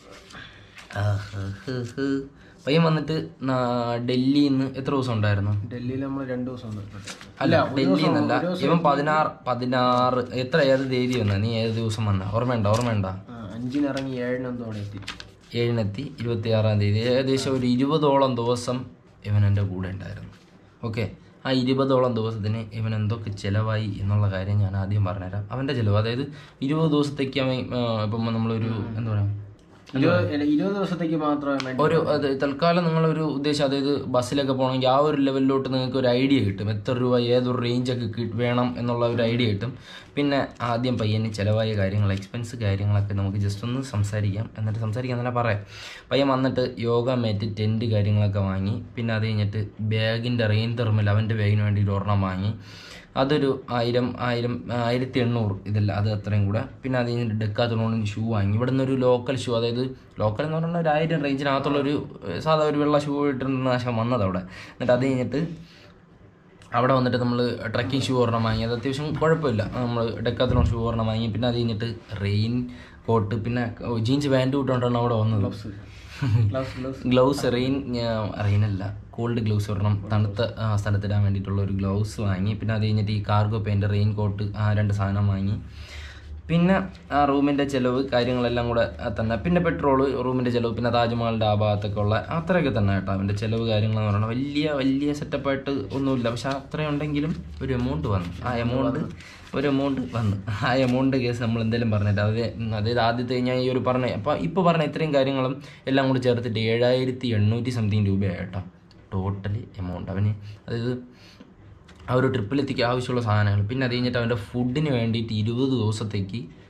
ആഹ് പയ്യൻ വന്നിട്ട് നാ- ഡൽഹിയിൽ നിന്ന് എത്ര ദിവസം ഉണ്ടായിരുന്നു ഡൽഹിയിൽ നമ്മൾ രണ്ടു ദിവസം നിന്നിട്ടുണ്ട്. അല്ല ഡൽഹിയിൽ നിന്നല്ല ഇവൻ പതിനാറ് പതിനാറ് എത്ര ഏത് തീയതി വന്ന നീ ഏത് ദിവസം വന്ന ഓർമ്മയുണ്ട ഓർമ്മയുണ്ട ആ, അഞ്ചിന് ഇറങ്ങി ഏഴിന് എന്തോ അവിടെ എത്തി ഏഴിനെത്തി ഇരുപത്തി ആറാം തീയതി ഏകദേശം ഒരു ഇരുപതോളം ദിവസം ഇവൻ എൻ്റെ കൂടെ ഉണ്ടായിരുന്നു ഓക്കെ ആ ഇരുപതോളം ദിവസത്തിന് ഇവൻ എന്തൊക്കെ ചിലവായി എന്നുള്ള കാര്യം ഞാൻ ആദ്യം പറഞ്ഞുതരാം അവൻ്റെ ചിലവ് അതായത് ഇരുപത് ദിവസത്തേക്ക് അവൻ ആ, ഇപ്പം നമ്മളൊരു എന്താ പറയുക ഇരുപത് അല്ല, ഇരുപത് ദിവസത്തേക്ക് മാത്രമേ വേണ്ടി ഒരു അത് തൽക്കാലം നിങ്ങളൊരു ഉദ്ദേശം അതായത് ബസ്സിലൊക്കെ പോകണമെങ്കിൽ ആ ഒരു ലെവലിലോട്ട് നിങ്ങൾക്ക് ഒരു ഐഡിയ കിട്ടും എത്ര രൂപ ഏതൊരു റേഞ്ചൊക്കെ കി- വേണം എന്നുള്ള ഒരു ഐഡിയ കിട്ടും പിന്നെ ആദ്യം പയ്യന് ചിലവായ കാര്യങ്ങൾ എക്സ്പെൻസ് കാര്യങ്ങളൊക്കെ നമുക്ക് ജസ്റ്റ് ഒന്ന് സംസാരിക്കാം എന്നിട്ട് സംസാരിക്കാൻ തന്നെ പറയാം പയ്യൻ വന്നിട്ട് യോഗ മാറ്റ് ടെൻറ്റ് കാര്യങ്ങളൊക്കെ വാങ്ങി പിന്നെ അത് കഴിഞ്ഞിട്ട് ബാഗിൻ്റെ റെയിൻ തെർമൽ അവൻ്റെ ബാഗിന് വേണ്ടിയിട്ട് ഒരെണ്ണം വാങ്ങി അതൊരു ആയിരം ആയിരം ആയിരത്തി എണ്ണൂറ് ഇതല്ല അത് അത്രയും കൂടെ പിന്നെ അത് കഴിഞ്ഞിട്ട് ഡെക്കാത്തോണിന് ഷൂ വാങ്ങി ഇവിടെ നിന്ന് ഒരു ലോക്കൽ ഷൂ അതായത് ലോക്കൽ എന്ന് പറഞ്ഞാൽ ഒരു ആയിരം റേഞ്ചിനകത്തുള്ള ഒരു ഏഹ്, സാധാ ഒരു വെള്ള ഷൂ ഇട്ടിരുന്ന നാശം വന്നത് അവിടെ എന്നിട്ട് അത് കഴിഞ്ഞിട്ട് അവിടെ വന്നിട്ട് നമ്മൾ ട്രക്കിംഗ് ഷൂ ഒരെണ്ണം വാങ്ങി അത് അത്യാവശ്യം കുഴപ്പമില്ല നമ്മൾ ഡെക്കാത്തോൺ ഷൂ ഒരെണ്ണം വാങ്ങി പിന്നെ അത് കഴിഞ്ഞിട്ട് റെയിൻ കോട്ട് പിന്നെ ജീൻസ് പാൻറ് ഇട്ടുകൊണ്ടാണ് അവിടെ വന്നത് ഗ്ലൗസ് ഗ്ലൗസ് ഗ്ലൗസ് റെയിൻ റെയിനല്ല കോൾഡ് ഗ്ലൗസ് ഒരെണ്ണം തണുത്ത ആ, സ്ഥലത്തിടാൻ വേണ്ടിയിട്ടുള്ള ഒരു ഗ്ലൗസ് വാങ്ങി പിന്നെ അത് കഴിഞ്ഞിട്ട് ഈ കാർഗോ പെയിൻറ് റെയിൻ കോട്ട് ആ രണ്ട് സാധനം വാങ്ങി പിന്നെ ആ റൂമിൻ്റെ ചിലവ് കാര്യങ്ങളെല്ലാം കൂടെ ആ തന്നെ പിന്നെ പെട്രോൾ റൂമിൻ്റെ ചിലവ് പിന്നെ താജ്മഹലിൻ്റെ ആ ഭാഗത്തൊക്കെ ഉള്ള അത്രയൊക്കെ തന്നെ കേട്ടോ അവൻ്റെ ചിലവ് കാര്യങ്ങളെന്ന് പറയുന്നത് വലിയ വലിയ സെറ്റപ്പായിട്ട് ഒന്നുമില്ല പക്ഷെ അത്രയുണ്ടെങ്കിലും ഒരു എമൗണ്ട് വന്നു ആ എമൗണ്ട് ഒരു എമൗണ്ട് വന്നു ആ എമൗണ്ട് കേസ് നമ്മൾ എന്തെങ്കിലും പറഞ്ഞിട്ട് അത് അതായത് ആദ്യത്തെ ഞാൻ ഈ ഒരു പറഞ്ഞ അപ്പോൾ ഇപ്പോൾ പറഞ്ഞ ഇത്രയും കാര്യങ്ങളും എല്ലാം കൂടി ചേർത്തിട്ട് ഏഴായിരത്തി എണ്ണൂറ്റി സംതിങ് രൂപയായി കേട്ടോ ടോട്ടലി എമൗണ്ട് അവന് അതായത് ആ ഒരു ട്രിപ്പിലെത്തിക്ക് ആവശ്യമുള്ള സാധനങ്ങൾ പിന്നെ അത് കഴിഞ്ഞിട്ട് അവൻ്റെ ഫുഡിന് വേണ്ടിയിട്ട് ഇരുപത് ദിവസത്തേക്ക്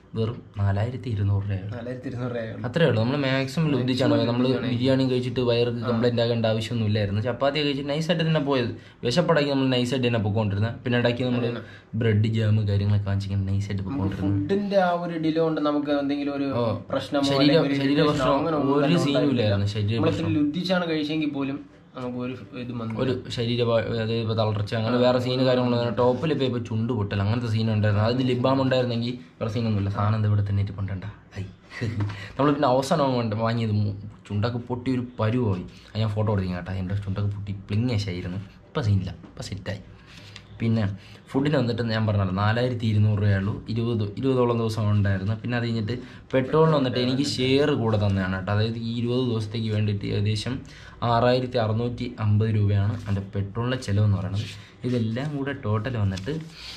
വെറും നാലായിരത്തി ഇരുന്നൂറ് രൂപയാണ് നാലായിരത്തി ഇരുന്നൂറ് രൂപ അത്രേ ഉള്ളൂ നമ്മൾ മാക്സിമം ലുദ്ധിച്ചാണ് പോയത് നമ്മൾ ബിരിയാണി കഴിച്ചിട്ട് വയർക്ക് കംപ്ലൈന്റ് ആകേണ്ട ആവശ്യമൊന്നും ഇല്ലായിരുന്നു ചപ്പാത്തി കഴിച്ചിട്ട് നൈസായിട്ട് തന്നെ പോയത് വിശപ്പടക്കി നമ്മൾ നൈസായിട്ട് തന്നെ പൊക്കോണ്ടിരുന്നത് പിന്നെ ഇടയ്ക്ക് നമ്മൾ ബ്രെഡ് ജാം കാര്യങ്ങളൊക്കെ വാങ്ങിച്ചിങ്ങനെ നൈസായിട്ട് പൊക്കോണ്ടിരുന്നു ഫുഡിന്റെ ആ ഒരു ഡിലേ കൊണ്ട് നമുക്ക് എന്തെങ്കിലും ഒരു പ്രശ്നമോ ശരീര അല്ലെങ്കിൽ ഒരു ശരീര irritation ഓ പ്രശ്നം അങ്ങനെ ഒന്നും ഒരു തന്നെ സീനും ഇല്ലായിരുന്നു ശരീര നമ്മൾ ഇത്തിരി ലുദ്ധിച്ചാണ് കഴിച്ചെങ്കിൽ പോലും നമുക്ക് ഒരു ഇത് വന്നു ഒരു ശരീര അതായത് ഇപ്പോൾ തളർച്ച അങ്ങനെ വേറെ സീന് കാര്യങ്ങളൊന്നും ടോപ്പിൽ ഇപ്പോൾ ഇപ്പോൾ ചുണ്ട് പൊട്ടൽ അങ്ങനത്തെ സീൻ ഉണ്ടായിരുന്നു അത് ലിബാം ഉണ്ടായിരുന്നെങ്കിൽ വേറെ സീനൊന്നുമില്ല സാധനം ഇത് ഇവിടെ തന്നെ ഇരിപ്പുണ്ടണ്ട ഐ നമ്മൾ പിന്നെ അവസാനം കൊണ്ട് വാങ്ങിയത് മു- ചുണ്ടൊക്കെ പൊട്ടി ഒരു പരുവായി അത് ഞാൻ ഫോട്ടോ എടുത്തു കേട്ടോ എൻ്റെ ചുണ്ടൊക്കെ പൊട്ടി പ്ലിങ്ങേശായിരുന്നു ഇപ്പം സീനില്ല ഇപ്പം സെറ്റായി പിന്നെ ഫുഡിന് വന്നിട്ട് ഞാൻ പറഞ്ഞല്ലോ നാലായിരത്തി ഇരുന്നൂറ് രൂപയുള്ളൂ ഇരുപത് ഇരുപതോളം ദിവസം ഉണ്ടായിരുന്നു പിന്നെ അത് കഴിഞ്ഞിട്ട് പെട്രോളിന് വന്നിട്ട് എനിക്ക് ഷെയർ കൂടെ തന്നെയാണ് കേട്ടോ അതായത് ഈ ഇരുപത് ദിവസത്തേക്ക് വേണ്ടിയിട്ട് ഏകദേശം ആറായിരത്തി അറുന്നൂറ്റി അമ്പത് രൂപയാണ് എൻ്റെ പെട്രോളിൻ്റെ ചിലവെന്ന് പറയുന്നത് ഇതെല്ലാം കൂടെ ടോട്ടൽ വന്നിട്ട്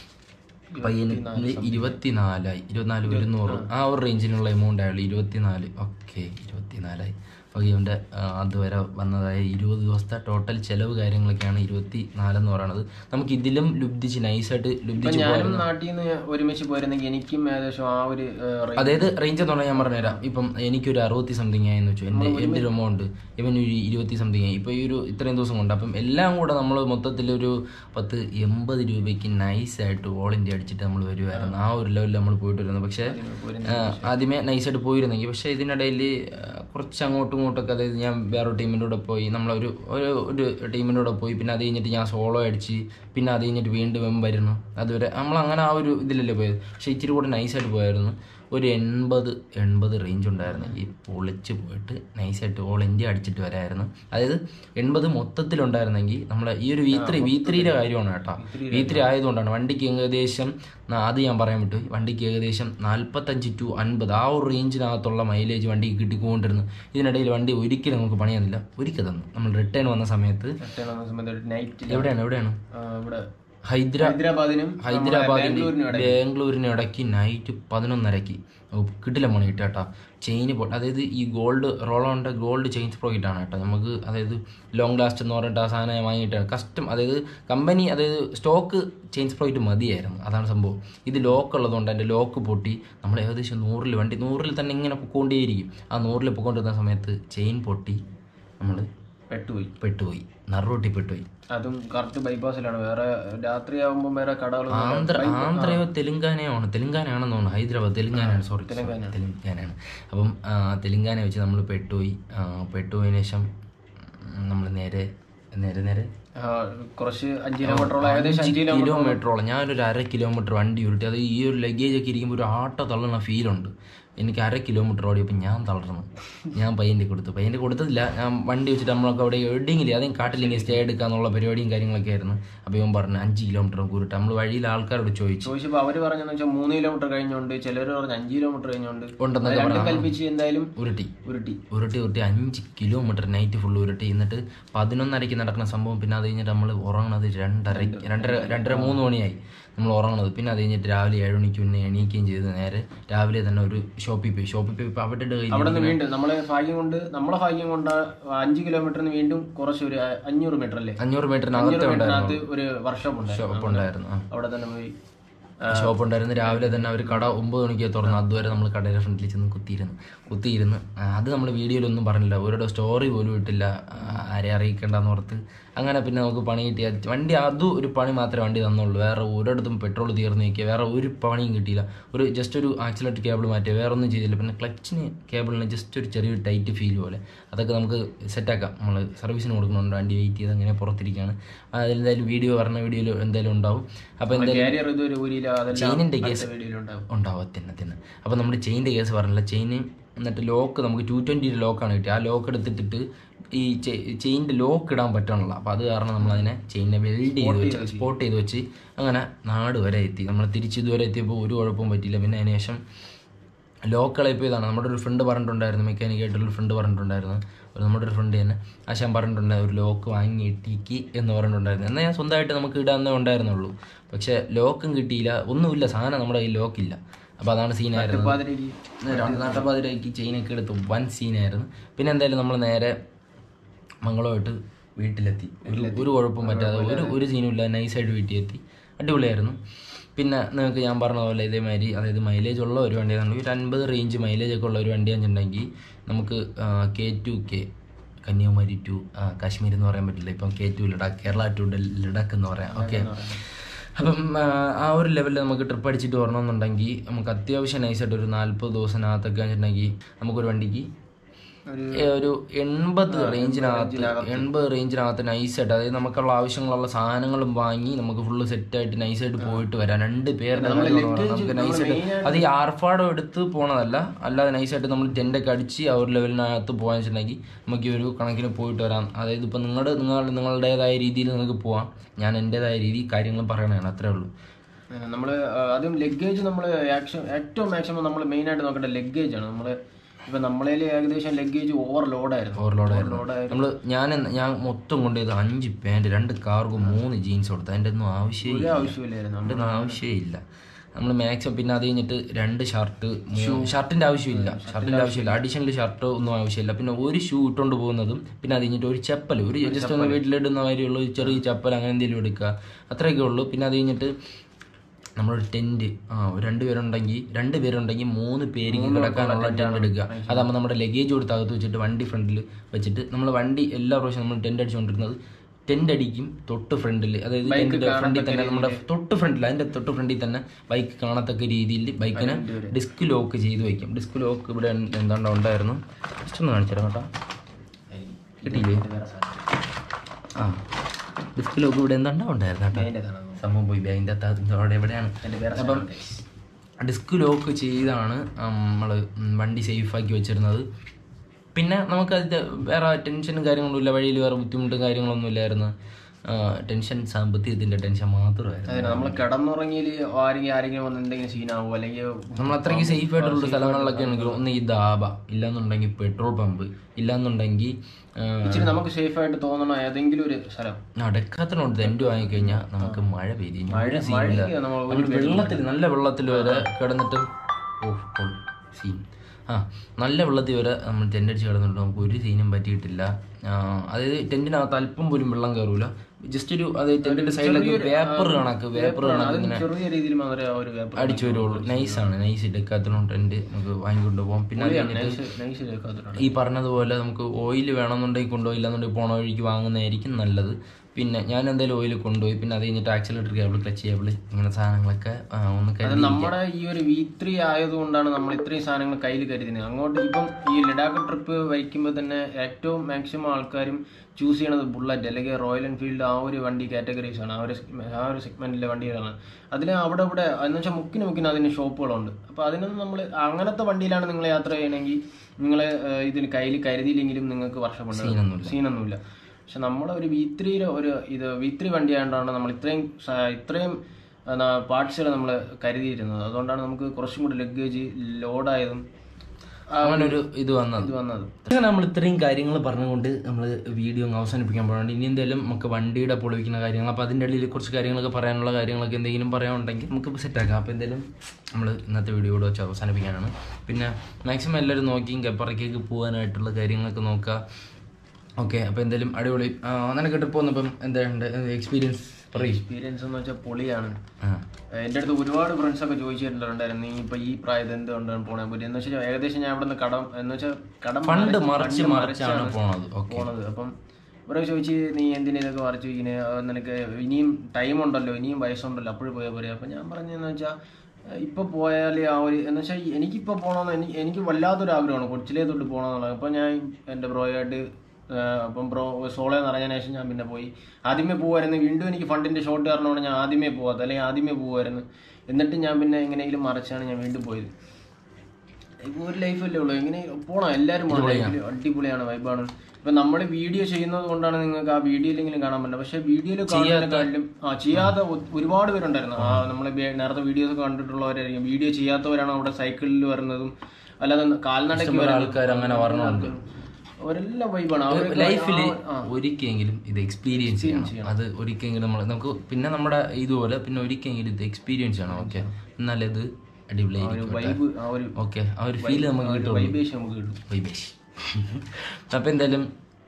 പയ്യന് ഇരുപത്തിനാലായി ഇരുപത്തിനാല് ഒരുന്നൂറ് ആ ഒരു റേഞ്ചിനുള്ള എമൗണ്ട് ആയുള്ളൂ ഇരുപത്തിനാല് ഓക്കെ ഇരുപത്തിനാലായി പയ്യൻ്റെ അതുവരെ വന്നതായ ഇരുപത് ദിവസത്തെ ടോട്ടൽ ചെലവ് കാര്യങ്ങളൊക്കെയാണ് ഇരുപത്തി നാലെന്ന് പറയുന്നത് നമുക്ക് ഇതിലും ലുബ്ധിച്ച് നൈസായിട്ട് ലുബ്ധിച്ച് ഞാനും നാട്ടിൽ നിന്ന് ഒരുമിച്ച് പോയിരുന്നെങ്കിൽ എനിക്കും ഏകദേശം ആ ഒരു ഏഹ്, rate അതായത് റേഞ്ച് എന്ന് പറഞ്ഞാൽ ഞാൻ പറഞ്ഞുതരാം ഇപ്പം എനിക്കൊരു അറുപത്തി സംതിങ് ആയെന്ന് വെച്ചു എൻ്റെ എൻ്റെ ഒരു എമൗണ്ട് ഇവൻ ഒരു ഇരുപത്തി സംതിങ് ആയി ഇപ്പോൾ ഈ ഒരു ഇത്രയും ദിവസം കൊണ്ട് അപ്പം എല്ലാം കൂടെ നമ്മൾ മൊത്തത്തിൽ ഒരു പത്ത് എൺപത് രൂപയ്ക്ക് നൈസായിട്ട് ഓൾ ഇന്ത്യ അടിച്ചിട്ട് നമ്മൾ വരുമായിരുന്നു ആ ഒരു ലെവലിൽ നമ്മൾ പോയിട്ട് വരുന്നത് പക്ഷേ ആ, ആദ്യമേ നൈസായിട്ട് പോയിരുന്നെങ്കിൽ പക്ഷേ ഇതിനിടയിൽ കുറച്ച് അങ്ങോട്ടും ഇങ്ങോട്ടൊക്കെ അതായത് ഞാൻ വേറൊരു ടീമിൻ്റെ കൂടെ പോയി നമ്മളൊരു ഒരു ഒരു ടീമിൻ്റെ കൂടെ പോയി പിന്നെ അത് കഴിഞ്ഞിട്ട് ഞാൻ സോളോ അടിച്ച് പിന്നെ അത് കഴിഞ്ഞിട്ട് വീണ്ടും വെം വരുന്നു അതുവരെ നമ്മൾ അങ്ങനെ ആ ഒരു ഇതിലല്ലേ പോയത് പക്ഷേ ഇച്ചിരി കൂടെ നൈസായിട്ട് പോയായിരുന്നു ഒരു എൺപത് എൺപത് റേഞ്ച് ഉണ്ടായിരുന്നു ഈ പൊളിച്ച് പോയിട്ട് നൈസായിട്ട് ഓൾ ഇന്ത്യ അടിച്ചിട്ട് വരായിരുന്നു അതായത് എൺപത് മൊത്തത്തിലുണ്ടായിരുന്നെങ്കിൽ നമ്മളെ ഈ ഒരു വി ത്രീ വി ത്രീയുടെ കാര്യമാണ് കേട്ടോ വി ത്രീ ആയതുകൊണ്ടാണ് വണ്ടിക്ക് ഏകദേശം ന- അത് ഞാൻ പറയാൻ വിട്ടു വണ്ടിക്ക് ഏകദേശം നാൽപ്പത്തഞ്ച് ടു അൻപത് ആ ഒരു റേഞ്ചിനകത്തുള്ള മൈലേജ് വണ്ടിക്ക് കിട്ടിക്കൊണ്ടിരുന്നു ഇതിനിടയിൽ വണ്ടി ഒരിക്കലും നമുക്ക് പണിയാന്നില്ല ഒരിക്കൽ തന്നു നമ്മൾ റിട്ടേൺ വന്ന സമയത്ത് return വന്ന സമയത്ത് ഒരു നൈറ്റ് എവിടെയാണ് എവിടെയാണ് ഇവിടെ ഹൈദരാ ഹൈദരാബാദിനും ഹൈദരാബാദിന് ബാംഗ്ലൂരിന് ഇടയ്ക്ക് നൈറ്റ് പതിനൊന്നരയ്ക്ക് കിട്ടില്ല മണി കിട്ടുക കേട്ടോ ചെയിന് പോ അതായത് ഈ ഗോൾഡ് റോളോണ്ട് ഗോൾഡ് ചെയിൻസ് പ്രോയിറ്റ് ആണ് കേട്ടോ നമുക്ക് അതായത് ലോങ് ലാസ്റ്റ് എന്ന് പറഞ്ഞിട്ട് ആ സാധനം ഞാൻ വാങ്ങിയിട്ടാണ് കസ്റ്റം അതായത് കമ്പനി അതായത് സ്റ്റോക്ക് ചെയിൻസ് പ്രോയിറ്റ് മതിയായിരുന്നു അതാണ് സംഭവം ഇത് ലോക്ക് ഉള്ളതുകൊണ്ട് എൻ്റെ ലോക്ക് പൊട്ടി നമ്മൾ ഏകദേശം നൂറിൽ വണ്ടി നൂറിൽ തന്നെ ഇങ്ങനെ പൊക്കോണ്ടേയിരിക്കും ആ നൂറിൽ പൊക്കോണ്ടിരുന്ന സമയത്ത് ചെയിൻ പൊട്ടി നമ്മൾ പെട്ടുപോയി പെട്ടുപോയി നറുറൊട്ടി പെട്ടുപോയി അതും കറക്റ്റ് ബൈപ്പാസിലാണ് വേറെ രാത്രി ആവുമ്പോൾ വേറെ കടകളൊന്നും ആന്ധ്ര ആന്ധ്രയോ തെലുങ്കാനയോ ആണ് തെലുങ്കാനയാണെന്ന് തോന്നുന്നു ഹൈദരാബാദ് തെലുങ്കാനയാണ് സോറി തെലുങ്കാനയാണ് അപ്പം ആ, തെലുങ്കാന വെച്ച് നമ്മൾ പെട്ടുപോയി ആ, പെട്ടുപോയതിനു ശേഷം നമ്മൾ നേരെ നേരെ നേരെ ആ, കുറച്ച് അഞ്ച് കിലോമീറ്ററോളം ഏകദേശം അഞ്ച് അഞ്ച് കിലോമീറ്റർ കിലോമീറ്ററോളം ഞാനൊരു അര കിലോമീറ്റർ വണ്ടി ഉരുട്ടി അത് ഈ ഒരു ലഗേജ് ഒക്കെ ഇരിക്കുമ്പോൾ ഒരു ആട്ട തള്ളുന്ന ഫീലുണ്ട് എനിക്ക് അര കിലോമീറ്റർ ഓടിയപ്പോൾ ഞാൻ തളർന്നു ഞാൻ പയ്യൻ്റെ കൊടുത്തു പയ്യൻ്റെ കൊടുത്തതില്ല ഞാൻ വണ്ടി വെച്ചിട്ട് നമ്മളൊക്കെ അവിടെ എവിടെയെങ്കിലും അതെയും കാട്ടില്ലെങ്കിൽ സ്റ്റേ എടുക്കാന്നുള്ള പരിപാടിയും കാര്യങ്ങളൊക്കെ ആയിരുന്നു അപ്പോൾ ഇവൻ പറഞ്ഞു അഞ്ച് കിലോമീറ്റർ കൂരിട്ട് നമ്മൾ വഴിയിൽ ആൾക്കാരോട് ചോദിച്ചു ചോദിച്ചപ്പോൾ അവര് പറഞ്ഞെന്ന് വെച്ചാൽ മൂന്ന് കിലോമീറ്റർ കഴിഞ്ഞുണ്ട് ചിലർ പറഞ്ഞു അഞ്ച് കിലോമീറ്റർ കഴിഞ്ഞുണ്ട് ഉണ്ടെന്നൊക്കെ രണ്ടും പറഞ്ഞു കൽപ്പിച്ച് എന്തായാലും ഉരുട്ടി ഉരുട്ടി ഉരുട്ടി ഉരുട്ടി അഞ്ച് കിലോമീറ്റർ നൈറ്റ് ഫുൾ ഉരുട്ടി എന്നിട്ട് പതിനൊന്നരയ്ക്ക് നടക്കുന്ന സംഭവം പിന്നെ അത് കഴിഞ്ഞിട്ട് നമ്മൾ ഉറങ്ങണത് രണ്ടര രണ്ടര രണ്ടര മൂന്ന് മണിയായി നമ്മൾ ഉറങ്ങണത് പിന്നെ അത് കഴിഞ്ഞിട്ട് രാവിലെ ഏഴ് മണിക്ക് മുന്നേ എണീക്കുകയും ചെയ്ത് നേരെ രാവിലെ തന്നെ ഒരു ഷോപ്പിൽ പോയി ഷോപ്പിൽ പോയി ഇപ്പോൾ അവരുടെ കയ്യിൽ അവിടെ നിന്ന് വീണ്ടും നമ്മളെ ഭാഗ്യം കൊണ്ട് നമ്മളെ ഭാഗ്യം കൊണ്ട് അഞ്ച് കിലോമീറ്ററിന് വീണ്ടും കുറച്ച് ഒരു അഞ്ഞൂറ് മീറ്റർ അല്ലേ അഞ്ഞൂറ് മീറ്ററിനകത്ത് അഞ്ഞൂറ് മീറ്ററിനകത്ത് ഒരു വർക്ക്ഷോപ്പ് ഉണ്ടായിരുന്നു ഷോപ്പ് ഉണ്ടായിരുന്നു ആ അവിടെ തന്നെ പോയി ഷോപ്പ് ഉണ്ടായിരുന്നു രാവിലെ തന്നെ അവർ കട ഒമ്പത് മണിക്ക് തുറന്നു അതുവരെ നമ്മൾ കടയുടെ ഫ്രണ്ടിൽ ചെന്ന് കുത്തിയിരുന്നു കുത്തിയിരുന്ന് ആ, അത് നമ്മൾ വീഡിയോയിലൊന്നും പറഞ്ഞില്ല അവരുടെ സ്റ്റോറി പോലും ഇട്ടില്ല ആ, ആരെ അറിയിക്കേണ്ടെന്ന് ഓർത്ത് അങ്ങനെ പിന്നെ നമുക്ക് പണി കിട്ടിയ വണ്ടി അതും ഒരു പണി മാത്രമേ വണ്ടി തന്നുള്ളൂ വേറെ ഒരിടത്തും പെട്രോൾ തീർന്നു നിൽക്കുക വേറെ ഒരു പണിയും കിട്ടിയില്ല ഒരു ജസ്റ്റ് ഒരു ആക്സിലേറ്റർ കേബിൾ മാറ്റുക വേറെ ഒന്നും ചെയ്തില്ല പിന്നെ ക്ലച്ചിന് കേബിളിന് ജസ്റ്റ് ഒരു ചെറിയൊരു ടൈറ്റ് ഫീൽ പോലെ അതൊക്കെ നമുക്ക് സെറ്റാക്കാം നമ്മൾ സർവീസിന് കൊടുക്കുന്നുണ്ട് വണ്ടി വെയിറ്റ് ചെയ്ത് അങ്ങനെ പുറത്തിരിക്കുകയാണ് അതിലെന്തായാലും വീഡിയോ പറഞ്ഞ വീഡിയോയിൽ എന്തായാലും ഉണ്ടാവും അപ്പോൾ എന്തായാലും കാരിയർ ഇതൊരു ഊരിയില്ല അതെല്ലാം ചെയിനിൻ്റെ കേസ് വീഡിയോയിലുണ്ടാവും ഉണ്ടാവും തന്നെ തന്നെ അപ്പോൾ നമ്മുടെ ചെയിൻ്റെ കേസ് പറഞ്ഞില്ല ചെയിന് എന്നിട്ട് ലോക്ക് നമുക്ക് ടു ട്വൻറ്റിയുടെ ലോക്കാണ് കിട്ടിയത് ആ ലോക്ക് എടുത്തിട്ട് ഈ ചെയിൻ്റെ ലോക്ക് ഇടാൻ പറ്റണല്ലോ അപ്പോൾ അത് കാരണം നമ്മൾ അതിനെ ചെയിനെ വെൽഡ് ചെയ്ത് വെച്ച് സ്പോട്ട് ചെയ്ത് വെച്ച് അങ്ങനെ നാട് വരെ എത്തി നമ്മൾ തിരിച്ച് ഇതുവരെ എത്തിയപ്പോൾ ഒരു കുഴപ്പവും പറ്റിയില്ല പിന്നെ അതിന് ശേഷം ലോക്കളെ ഇപ്പോൾ ഇതാണ് നമ്മുടെ ഒരു ഫ്രണ്ട് പറഞ്ഞിട്ടുണ്ടായിരുന്നു മെക്കാനിക്കായിട്ടുള്ള ഫ്രണ്ട് പറഞ്ഞിട്ടുണ്ടായിരുന്നു ഒരു നമ്മുടെ ഒരു ഫ്രണ്ട് തന്നെ ആശാൻ പറഞ്ഞിട്ടുണ്ടായിരുന്നു ഒരു ലോക്ക് വാങ്ങി ഇട്ടിക്ക് എന്ന് പറഞ്ഞിട്ടുണ്ടായിരുന്നു എന്നാൽ ഞാൻ സ്വന്തമായിട്ട് നമുക്ക് ഇടാന്നേ ഉണ്ടായിരുന്നുള്ളൂ പക്ഷേ ലോക്കും കിട്ടിയില്ല ഒന്നുമില്ല സാധനം നമ്മുടെ കയ്യിൽ ലോക്കില്ല അപ്പോൾ അതാണ് സീനായിരുന്നു പാതിരയ്ക്ക് രണ്ട് നാട്ടപ്പാതിരയ്ക്ക് ചെയിനൊക്കെ എടുത്ത് വൻ സീനായിരുന്നു പിന്നെ എന്തായാലും നമ്മൾ നേരെ മംഗളമായിട്ട് വീട്ടിലെത്തി ഒരു ഒരു കുഴപ്പവും പറ്റാതെ ഒരു ഒരു സീനും ഇല്ല നൈസായിട്ട് വീട്ടിൽ എത്തി അടിപൊളിയായിരുന്നു പിന്നെ നിങ്ങൾക്ക് ഞാൻ പറഞ്ഞ പോലെ ഇതേമാതിരി അതായത് മൈലേജ് ഉള്ള ഒരു വണ്ടിയാണെന്നുണ്ടെങ്കിൽ ഒരു അൻപത് റേഞ്ച് മൈലേജ് ഒക്കെ ഉള്ള ഒരു വണ്ടിയാണെന്നുണ്ടെങ്കിൽ നമുക്ക് K to K Kanyakumari to Kashmir എന്ന് പറയാൻ പറ്റില്ല ഇപ്പം K to Ladakh Kerala to Ladakh എന്ന് പറയാം ഓക്കെ അപ്പം ആ, ആ ഒരു ലെവലിൽ നമുക്ക് ട്രിപ്പ് അടിച്ചിട്ട് വരണമെന്നുണ്ടെങ്കിൽ നമുക്ക് അത്യാവശ്യം നൈസായിട്ട് ഒരു നാൽപ്പത് ദിവസത്തിനകത്തൊക്കെ വെച്ചിട്ടുണ്ടെങ്കിൽ നമുക്കൊരു വണ്ടിക്ക് ഒരു ഏ, ഒരു എൺപത് റേഞ്ചിനകത്ത് എൺപത് റേഞ്ചിനകത്ത് നൈസായിട്ട് അതായത് നമുക്കുള്ള ആവശ്യങ്ങളുള്ള സാധനങ്ങളും വാങ്ങി നമുക്ക് ഫുള്ള് സെറ്റായിട്ട് നൈസായിട്ട് പോയിട്ട് വരാം രണ്ട് പേരുടെ കാര്യം എന്ന് പറഞ്ഞാൽ നമുക്ക് നൈസായിട്ട് അത് ഈ ആർഭാടം എടുത്ത് പോണതല്ല അല്ലാതെ നൈസായിട്ട് നമ്മൾ ടെൻ്റൊക്കെ അടിച്ച് ആ ഒരു ലെവലിനകത്ത് പോകാൻ വെച്ചിട്ടുണ്ടെങ്കിൽ നമുക്ക് ഈ ഒരു കണക്കിന് പോയിട്ട് വരാം അതായത് ഇപ്പം നിങ്ങളുടെ നിങ്ങൾ നിങ്ങളുടേതായ രീതിയിൽ നിങ്ങൾക്ക് പോവാം ഞാൻ എൻ്റെതായ രീതി കാര്യങ്ങൾ പറയണതാണ് അത്രേ ഉള്ളൂ നമ്മൾ ആദ്യം ലഗേജ് നമ്മൾ ഏറ്റവും മാക്സിമം നമ്മൾ മെയിൻ ആയിട്ട് നോക്കേണ്ട ലഗേജ് ആണ് നമ്മൾ ഇപ്പൊ നമ്മളതിൽ ഏകദേശം ലഗേജ് ഓവർലോഡ് ആയിരുന്നു ഓവർലോഡ് ആയിരുന്നു നമ്മൾ ഞാൻ ഞാൻ മൊത്തം കൊണ്ടുപോയത് അഞ്ച് പാൻറ് രണ്ട് കാർഗോ മൂന്ന് ജീൻസ് കൊടുത്തു അതിൻ്റെ ഒന്നും ആവശ്യമില്ല ഒരു ആവശ്യമില്ലായിരുന്നു അതിൻ്റെ ഒന്നും ആവശ്യമില്ല നമ്മൾ മാക്സിമം പിന്നെ അത് കഴിഞ്ഞിട്ട് രണ്ട് ഷർട്ട് ഷർട്ടിന്റെ ആവശ്യമില്ല ഷർട്ടിന്റെ ആവശ്യമില്ല അഡീഷണൽ ഷർട്ട് ഒന്നും ആവശ്യമില്ല പിന്നെ ഒരു ഷൂ ഇട്ടുകൊണ്ട് പോകുന്നതും പിന്നെ അത് കഴിഞ്ഞിട്ട് ഒരു ചപ്പൽ ഒരു ജസ്റ്റ് ഒന്ന് വീട്ടിലിടുന്ന കാര്യമുള്ളൂ ഒരു ചെറിയ ചപ്പൽ അങ്ങനെ എന്തെങ്കിലും എടുക്കുക അത്രയൊക്കെ ഉള്ളൂ പിന്നെ അത് കഴിഞ്ഞിട്ട് നമ്മളൊരു ടെൻറ്റ് ആ ഒരു രണ്ട് പേരുണ്ടെങ്കിൽ രണ്ട് പേരുണ്ടെങ്കിൽ മൂന്ന് പേർക്ക് കിടക്കാനുള്ള ടെൻറ്റ് എടുക്കുക അതാകുമ്പോൾ നമ്മുടെ ലഗേജ് കൊടുത്ത് അകത്ത് വെച്ചിട്ട് വണ്ടി ഫ്രണ്ടിൽ വെച്ചിട്ട് നമ്മൾ വണ്ടി എല്ലാ പ്രാവശ്യം നമ്മൾ ടെൻറ്റ് അടിച്ചുകൊണ്ടിരുന്നത് ടെൻറ്റ് അടിക്കും തൊട്ട് ഫ്രണ്ടിൽ അതായത് ടെൻറ്റിന്റെ ഫ്രണ്ടിൽ തന്നെ നമ്മുടെ തൊട്ട് ഫ്രണ്ടിൽ അതിന്റെ തൊട്ട് ഫ്രണ്ടിൽ തന്നെ ബൈക്ക് കാണത്തക്ക രീതിയിൽ ബൈക്കിനെ ഡിസ്ക് ലോക്ക് ചെയ്ത് വെക്കും ഡിസ്ക് ലോക്ക് ഇവിടെ എന്താണ്ടോ ഉണ്ടായിരുന്നു ജസ്റ്റ് ഒന്ന് കാണിച്ചു തരാം കേട്ടോ കിട്ടിയില്ലേ ആ ഡിസ്ക് ലോക്ക് ഇവിടെ എന്താണ്ടോ ഉണ്ടായിരുന്നു കേട്ടോ സംഭവം പോയി ബാഗിൻ്റെ അകത്ത് അവിടെ എവിടെയാണ് അപ്പം ഡിസ്ക് ലോക്ക് ചെയ്താണ് നമ്മൾ വണ്ടി സേഫാക്കി വെച്ചിരുന്നത് പിന്നെ നമുക്കതിൻ്റെ വേറെ ടെൻഷനും കാര്യങ്ങളൊന്നുമില്ല വഴിയിൽ വേറെ ബുദ്ധിമുട്ടും കാര്യങ്ങളൊന്നും ഇല്ലായിരുന്നു ആ, ടെൻഷൻ സാമ്പത്തികത്തിൻ്റെ ടെൻഷൻ മാത്രമായിരുന്നു അതെ നമ്മൾ കിടന്നുറങ്ങിയിൽ ആരെങ്കിലും ആരെങ്കിലും വന്ന് എന്തെങ്കിലും സീനാവോ അല്ലെങ്കിൽ നമ്മൾ അത്രയ്ക്ക് സേഫ് ആയിട്ടുള്ള സ്ഥലങ്ങളിലൊക്കെ ആണെങ്കിൽ ഒന്ന് ഈ ദാബ ഇല്ലാന്നുണ്ടെങ്കിൽ പെട്രോൾ പമ്പ് ഇല്ലാന്നുണ്ടെങ്കിൽ ഇച്ചിരി നമുക്ക് സേഫ് ആയിട്ട് തോന്നണ ഏതെങ്കിലും ഒരു സ്ഥലം നടക്കാത്തനോട് തെൻറ്റ് വാങ്ങിക്കഴിഞ്ഞാൽ നമുക്ക് മഴ പെയ്തു മഴ മഴയ്ക്ക് നമ്മൾ നമ്മൾ വെള്ളത്തിൽ നല്ല വെള്ളത്തിൽ വരെ കിടന്നിട്ട് ഓ ഫുൾ സീൻ ആ നല്ല വെള്ളത്തിൽ വരെ നമ്മൾ ടെൻ്റ് അടിച്ച് കിടന്നിട്ട് നമുക്ക് ഒരു സീനും പറ്റിയിട്ടില്ല ആ, അതായത് ടെൻറ്റിനകത്ത് അല്പം പോലും വെള്ളം കയറൂല ജസ്റ്റ് ഒരു അതായത് ടെൻറ്റിന്റെ സൈഡിലൊക്കെ പേപ്പർ കണക്ക് പേപ്പർ കണക്ക് അത് ഇങ്ങനെ ചെറിയ രീതിയിൽ മാത്രമേ ആ ഒരു വേപ്പർ അടിച്ചു വരുള്ളൂ നൈസാണ് നൈസ് ഡെക്കാത്തനോൺ ടെൻറ്റ് നമുക്ക് വാങ്ങിക്കൊണ്ട് പോകാം പിന്നെ അത് കഴിഞ്ഞിട്ട് നൈസ് നൈസ് കേൾക്കാത്തിട്ടുണ്ട് ഈ പറഞ്ഞതുപോലെ നമുക്ക് ഓയിൽ വേണമെന്നുണ്ടെങ്കിൽ കൊണ്ടുപോയി ഇല്ലാന്നുണ്ടെങ്കിൽ പോണ വഴിക്ക് വാങ്ങുന്നതായിരിക്കും നല്ലത് പിന്നെ ഞാൻ എന്തായാലും ഓയിൽ കൊണ്ടുപോയി പിന്നെ അത് കഴിഞ്ഞിട്ട് ആക്സിലേറ്റർ കേബിൾ ക്ലച്ച് കേബിൾ ഇങ്ങനെ സാധനങ്ങളൊക്കെ ആ, ഒന്ന് അത് കരുതി നമ്മുടെ ഈ ഒരു വി ത്രീ ആയതുകൊണ്ടാണ് നമ്മൾ ഇത്രയും സാധനങ്ങൾ കയ്യിൽ കരുതുന്നത് അങ്ങോട്ട് ഇപ്പം ഈ ലഡാക്ക് ട്രിപ്പ് വയ്ക്കുമ്പോൾ തന്നെ ഏറ്റവും മാക്സിമം ആൾക്കാരും ചൂസ് ചെയ്യണത് ബുള്ളറ്റ് അല്ലെങ്കിൽ റോയൽ എൻഫീൽഡ് ആ ഒരു വണ്ടി കാറ്റഗറീസ് ആണ് ആ ഒരു segment- ആ ഒരു സെഗ്മെന്റിലെ വണ്ടികളാണ് അതിൽ അവിടെ ഇവിടെ എന്ന് വെച്ചാൽ മുക്കിന് മുക്കിന് അതിന് ഷോപ്പുകളുണ്ട് അപ്പോൾ അതിനൊന്നും നമ്മൾ അങ്ങനത്തെ വണ്ടിയിലാണ് നിങ്ങൾ യാത്ര ചെയ്യണമെങ്കിൽ നിങ്ങൾ ഇതിന് കയ്യിൽ കരുതിയില്ലെങ്കിലും നിങ്ങൾക്ക് വർഷമുണ്ട് സീനൊന്നുമില്ല. സീനൊന്നുമില്ല പക്ഷെ നമ്മളെ ഒരു വി ത്രീയുടെ ഒരു ഇത് വി ത്രീ വണ്ടി ആയതുകൊണ്ടാണ് നമ്മൾ ഇത്രയും സ- ഇത്രയും പാർട്സുകൾ നമ്മൾ കരുതിയിരുന്നത് അതുകൊണ്ടാണ് നമുക്ക് കുറച്ചും കൂടി ലഗേജ് ലോഡായതും അങ്ങനെ ഒരു ഇത് വന്നത് ഇത് വന്നത് അങ്ങനെ നമ്മൾ ഇത്രയും കാര്യങ്ങൾ പറഞ്ഞുകൊണ്ട് നമ്മൾ വീഡിയോ അങ്ങ് അവസാനിപ്പിക്കാൻ പോകുന്നുണ്ട് ഇനി എന്തെങ്കിലും നമുക്ക് വണ്ടിയുടെ പൊളിക്കുന്ന കാര്യങ്ങൾ അപ്പോൾ അതിൻ്റെ ഇടയിൽ കുറച്ച് കാര്യങ്ങളൊക്കെ പറയാനുള്ള കാര്യങ്ങളൊക്കെ എന്തെങ്കിലും പറയാനുണ്ടെങ്കിൽ നമുക്ക് സെറ്റാക്കാം അപ്പോൾ എന്തെങ്കിലും നമ്മൾ ഇന്നത്തെ വീഡിയോ കൂടെ വെച്ച് അവസാനിപ്പിക്കാനാണ് പിന്നെ മാക്സിമം എല്ലാവരും നോക്കിയും കപ്പറയ്ക്കേക്ക് പോകാനായിട്ടുള്ള കാര്യങ്ങളൊക്കെ നോക്കുക ഓക്കെ അപ്പോൾ എന്തെങ്കിലും അടിപൊളി ആ, നിനക്ക് ട്രിപ്പ് വന്നപ്പം എന്താണ്ട് എക്സ്പീരിയൻസ് പറയും എക്സ്പീരിയൻസ് എന്ന് വെച്ചാൽ പൊളിയാണ് ആ എൻ്റെ അടുത്ത് ഒരുപാട് ഫ്രണ്ട്സ് ഒക്കെ ചോദിച്ചിട്ടുണ്ടായിരുന്നു നീ ഇപ്പൊ ഈ പ്രായത്തിൽ എന്തുകൊണ്ടാണ് പോണേ പറ്റി എന്ന് വെച്ചാൽ ഏകദേശം ഞാൻ ഇവിടെ നിന്ന് കടം എന്ന് വെച്ചാൽ കടം ഫണ്ട് മറിച്ച് മറിച്ച് ഫണ്ട് മറിച്ചാണ് പോണത് ഓക്കെ പോണത് അപ്പം ഇവരൊക്കെ ചോദിച്ച് നീ എന്തിനാ ഇതൊക്കെ മറിച്ച് ഇങ്ങനെ നിനക്ക് ഇനിയും ടൈം ഉണ്ടല്ലോ ഇനിയും വയസ്സുണ്ടല്ലോ അപ്പോഴും പോയാൽ പോരെ അപ്പം ഞാൻ പറഞ്ഞതെന്ന് വെച്ചാൽ ഇപ്പൊ പോയാൽ ആ ഒരു എന്ന് വെച്ചാൽ എനിക്കിപ്പോൾ പോകണമെന്ന് എനിക്ക് എനിക്ക് വല്ലാത്തൊരു ആഗ്രഹമാണ് കൊച്ചിലേ തൊട്ട് പോകണമെന്നുള്ളത് അപ്പം ഞാൻ എൻ്റെ ബ്രോയായിട്ട് അപ്പം ബ്രോ സോളോ നിറഞ്ഞതിന് ശേഷം ഞാൻ പിന്നെ പോയി ആദ്യമേ പോകുമായിരുന്നു വീണ്ടും എനിക്ക് ഫണ്ടിന്റെ ഷോർട്ട് കാരണമാണ് ഞാൻ ആദ്യമേ പോകാത്തത് അല്ലെങ്കിൽ ആദ്യമേ പോകുമായിരുന്നു എന്നിട്ട് ഞാൻ പിന്നെ എങ്ങനെയെങ്കിലും മറിച്ചാണ് ഞാൻ വീണ്ടും പോയത് ഇപ്പൊ ഒരു ലൈഫല്ലേ ഉള്ളൂ എങ്ങനെ പോണം എല്ലാരും പോണം ലൈഫിൽ അടിപൊളിയാണ് വൈബാണ് ഇപ്പൊ നമ്മൾ വീഡിയോ ചെയ്യുന്നത് കൊണ്ടാണ് നിങ്ങൾക്ക് ആ വീഡിയോയിലെങ്കിലും കാണാൻ പറ്റുന്നത് പക്ഷെ വീഡിയോയിൽ കാണുന്നതിനെക്കാട്ടിലും ആ ചെയ്യാതെ ഒ- ഒരുപാട് പേരുണ്ടായിരുന്നു ആ നമ്മൾ നേരത്തെ വീഡിയോസ് കണ്ടിട്ടുള്ളവരായിരിക്കും വീഡിയോ ചെയ്യാത്തവരാണ് അവിടെ സൈക്കിളിൽ വരുന്നതും അല്ലാതെ കാൽനടയ്ക്ക് വരുന്നത് ആൾക്കാർ അങ്ങനെ പറഞ്ഞുണ്ട് അവരെല്ലാം വൈബാണ് അവർ ലൈഫിൽ ഒരിക്കലെങ്കിലും ഇത് എക്സ്പീരിയൻസ് ചെയ്യണം അത് ഒരിക്കലെങ്കിലും നമ്മൾ നമുക്ക് പിന്നെ നമ്മുടെ ഇതുപോലെ പിന്നെ ഒരിക്കലെങ്കിലും ഇത് എക്സ്പീരിയൻസ് ചെയ്യണം ഓക്കെ എന്നാലേ ഇത് അടിപൊളിയായിരിക്കും വൈബ് ആ ഒരു ഓക്കെ ആ ഒരു ഫീൽ നമുക്ക് കിട്ടും വൈബേഷൻ നമുക്ക് കിട്ടും വൈബേഷ് അപ്പം എന്തായാലും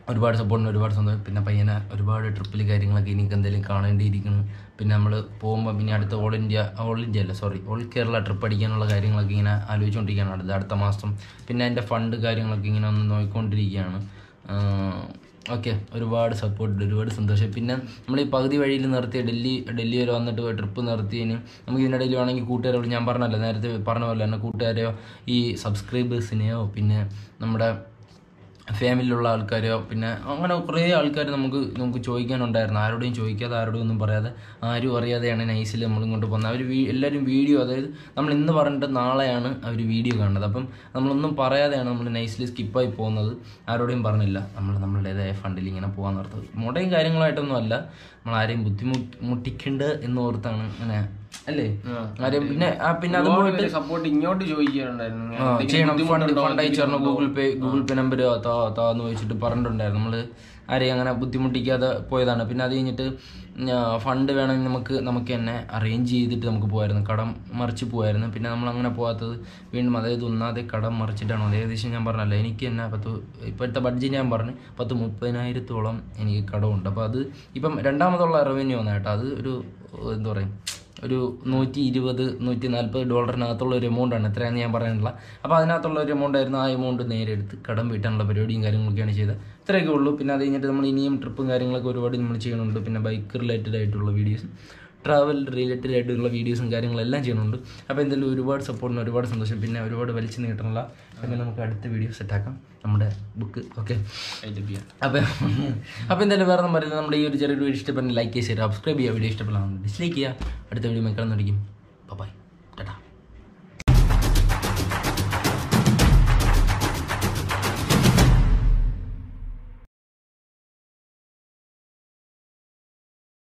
ഒരുപാട് സപ്പോർട്ടിന് ഒരുപാട് സന്തോഷം പിന്നെ പയ്യനെ ഒരുപാട് ട്രിപ്പിൽ കാര്യങ്ങളൊക്കെ എനിക്ക് എന്തെങ്കിലും കാണേണ്ടിയിരിക്കുന്നു പിന്നെ നമ്മൾ പോകുമ്പോൾ പിന്നെ അടുത്ത ഓൾ ഇന്ത്യ ഓൾ ഇന്ത്യ അല്ല സോറി ഓൾ കേരള ട്രിപ്പ് അടിക്കാനുള്ള കാര്യങ്ങളൊക്കെ ഇങ്ങനെ ആലോചിച്ചുകൊണ്ടിരിക്കുകയാണ് അടുത്ത അടുത്ത മാസം പിന്നെ അതിൻ്റെ ഫണ്ട് കാര്യങ്ങളൊക്കെ ഇങ്ങനെ ഒന്ന് നോക്കിക്കൊണ്ടിരിക്കുകയാണ് ഓക്കെ ഒരുപാട് സപ്പോർട്ട് ഒരുപാട് സന്തോഷം പിന്നെ നമ്മൾ ഈ പകുതി വഴിയിൽ നിർത്തിയ ഡൽഹി ഡൽഹി വരെ വന്നിട്ട് ട്രിപ്പ് നിർത്തിയതിന് നമുക്ക് ഇതിനിടയിൽ വേണമെങ്കിൽ കൂട്ടുകാരോട് ഞാൻ പറഞ്ഞല്ലോ നേരത്തെ പറഞ്ഞ പോലെ തന്നെ കൂട്ടുകാരെയോ ഈ സബ്സ്ക്രൈബേഴ്സിനെയോ പിന്നെ നമ്മുടെ ഫാമിലിയിലുള്ള ആൾക്കാരോ പിന്നെ അങ്ങനെ കുറേ ആൾക്കാർ നമുക്ക് നമുക്ക് ചോദിക്കാനുണ്ടായിരുന്നു ആരോടും ചോദിക്കാതെ ആരോടും ഒന്നും പറയാതെ ആരും അറിയാതെയാണ് നൈസിൽ നമ്മൾ ഇങ്ങോട്ട് പോകുന്നത് അവർ എല്ലാവരും വീഡിയോ അതായത് നമ്മൾ ഇന്ന് പറഞ്ഞിട്ട് നാളെയാണ് അവർ വീഡിയോ കാണുന്നത് അപ്പം നമ്മളൊന്നും പറയാതെയാണ് നമ്മൾ നൈസിൽ സ്കിപ്പായി പോകുന്നത് ആരോടും പറഞ്ഞില്ല നമ്മൾ നമ്മളുടേതായ ഫണ്ടിൽ ഇങ്ങനെ പോകാൻ നിർത്തത് മുടയും കാര്യങ്ങളായിട്ടൊന്നും അല്ല നമ്മൾ ആരെയും ബുദ്ധിമുട്ടിക്കണ്ട് എന്ന് ഓർത്താണ് അങ്ങനെ അല്ലേ ആരെയും പിന്നെ ആ, പിന്നെ അത് പോയിട്ട് സപ്പോർട്ട് ഇങ്ങോട്ട് ചോദിക്കാറുണ്ടായിരുന്നു ആ, ചെയ്യണം ഫണ്ട് ഫണ്ട് അയച്ചു തരണം Google Pay Google Pay number താ താ എന്ന് വെച്ചിട്ട് പറഞ്ഞിട്ടുണ്ടായിരുന്നു നമ്മൾ ആരെയും അങ്ങനെ ബുദ്ധിമുട്ടിക്കാതെ പോയതാണ് പിന്നെ അത് കഴിഞ്ഞിട്ട് ഫണ്ട് വേണമെങ്കിൽ നമുക്ക് നമുക്ക് തന്നെ അറേഞ്ച് ചെയ്തിട്ട് നമുക്ക് പോകായിരുന്നു കടം മറിച്ച് പോകായിരുന്നു പിന്നെ നമ്മൾ അങ്ങനെ പോകാത്തത് വീണ്ടും അതായത് ഒന്നാതെ കടം മറിച്ചിട്ടാണ് അത് ഏകദേശം ഞാൻ പറഞ്ഞല്ലോ എനിക്ക് തന്നെ പത്ത് ഇപ്പോഴത്തെ ബഡ്ജറ്റ് ഞാൻ പറഞ്ഞു പത്ത് മുപ്പതിനായിരത്തോളം എനിക്ക് കടമുണ്ട് അപ്പോൾ അത് ഇപ്പം രണ്ടാമതുള്ള റവന്യൂ വന്ന കേട്ടോ അത് ഒരു എന്താ പറയും ഒരു നൂറ്റി ഇരുപത് നൂറ്റി നാൽപ്പത് ഡോളറിനകത്തുള്ള ഒരു എമൗണ്ടാണ് എത്രയാണെന്ന് ഞാൻ പറയാനുള്ള അപ്പോൾ അതിനകത്തുള്ള ഒരു എമൗണ്ട് ആയിരുന്നു ആ എമൗണ്ട് നേരെ എടുത്ത് കടം വീട്ടാനുള്ള പരിപാടിയും കാര്യങ്ങളൊക്കെയാണ് ചെയ്തത് ഇത്രയൊക്കെ ഉള്ളൂ പിന്നെ അത് കഴിഞ്ഞിട്ട് നമ്മൾ ഇനിയും ട്രിപ്പും കാര്യങ്ങളൊക്കെ ഒരുപാട് നമ്മൾ ചെയ്യുന്നുണ്ട് പിന്നെ ബൈക്ക് റിലേറ്റഡ് ആയിട്ടുള്ള വീഡിയോസും ട്രാവൽ റിലേറ്റഡ് ആയിട്ടുള്ള വീഡിയോസും കാര്യങ്ങളെല്ലാം ചെയ്യുന്നുണ്ട് അപ്പോൾ എന്തായാലും ഒരുപാട് സപ്പോർട്ടിന് ഒരുപാട് സന്തോഷം പിന്നെ ഒരുപാട് വലിച്ചു നീട്ടനുള്ള പിന്നെ നമുക്ക് അടുത്ത വീഡിയോ സെറ്റാക്കാം നമ്മുടെ ബുക്ക് ഓക്കെ അപ്പം അപ്പം എന്തായാലും വേറെ ഒന്നും പറയുന്നത് നമ്മുടെ ഈ ഒരു ചെറിയൊരു വീഡിയോ ഇഷ്ടപ്പെടുന്ന ലൈക്ക് ചെയ്യുക സബ്സ്ക്രൈബ് ചെയ്യുക വീഡിയോ ഇഷ്ടപ്പെടാൻ ഡിസ്ലൈക്ക് ചെയ്യുക അടുത്ത വീഡിയോ മക്കളെന്നടിക്കും ബൈ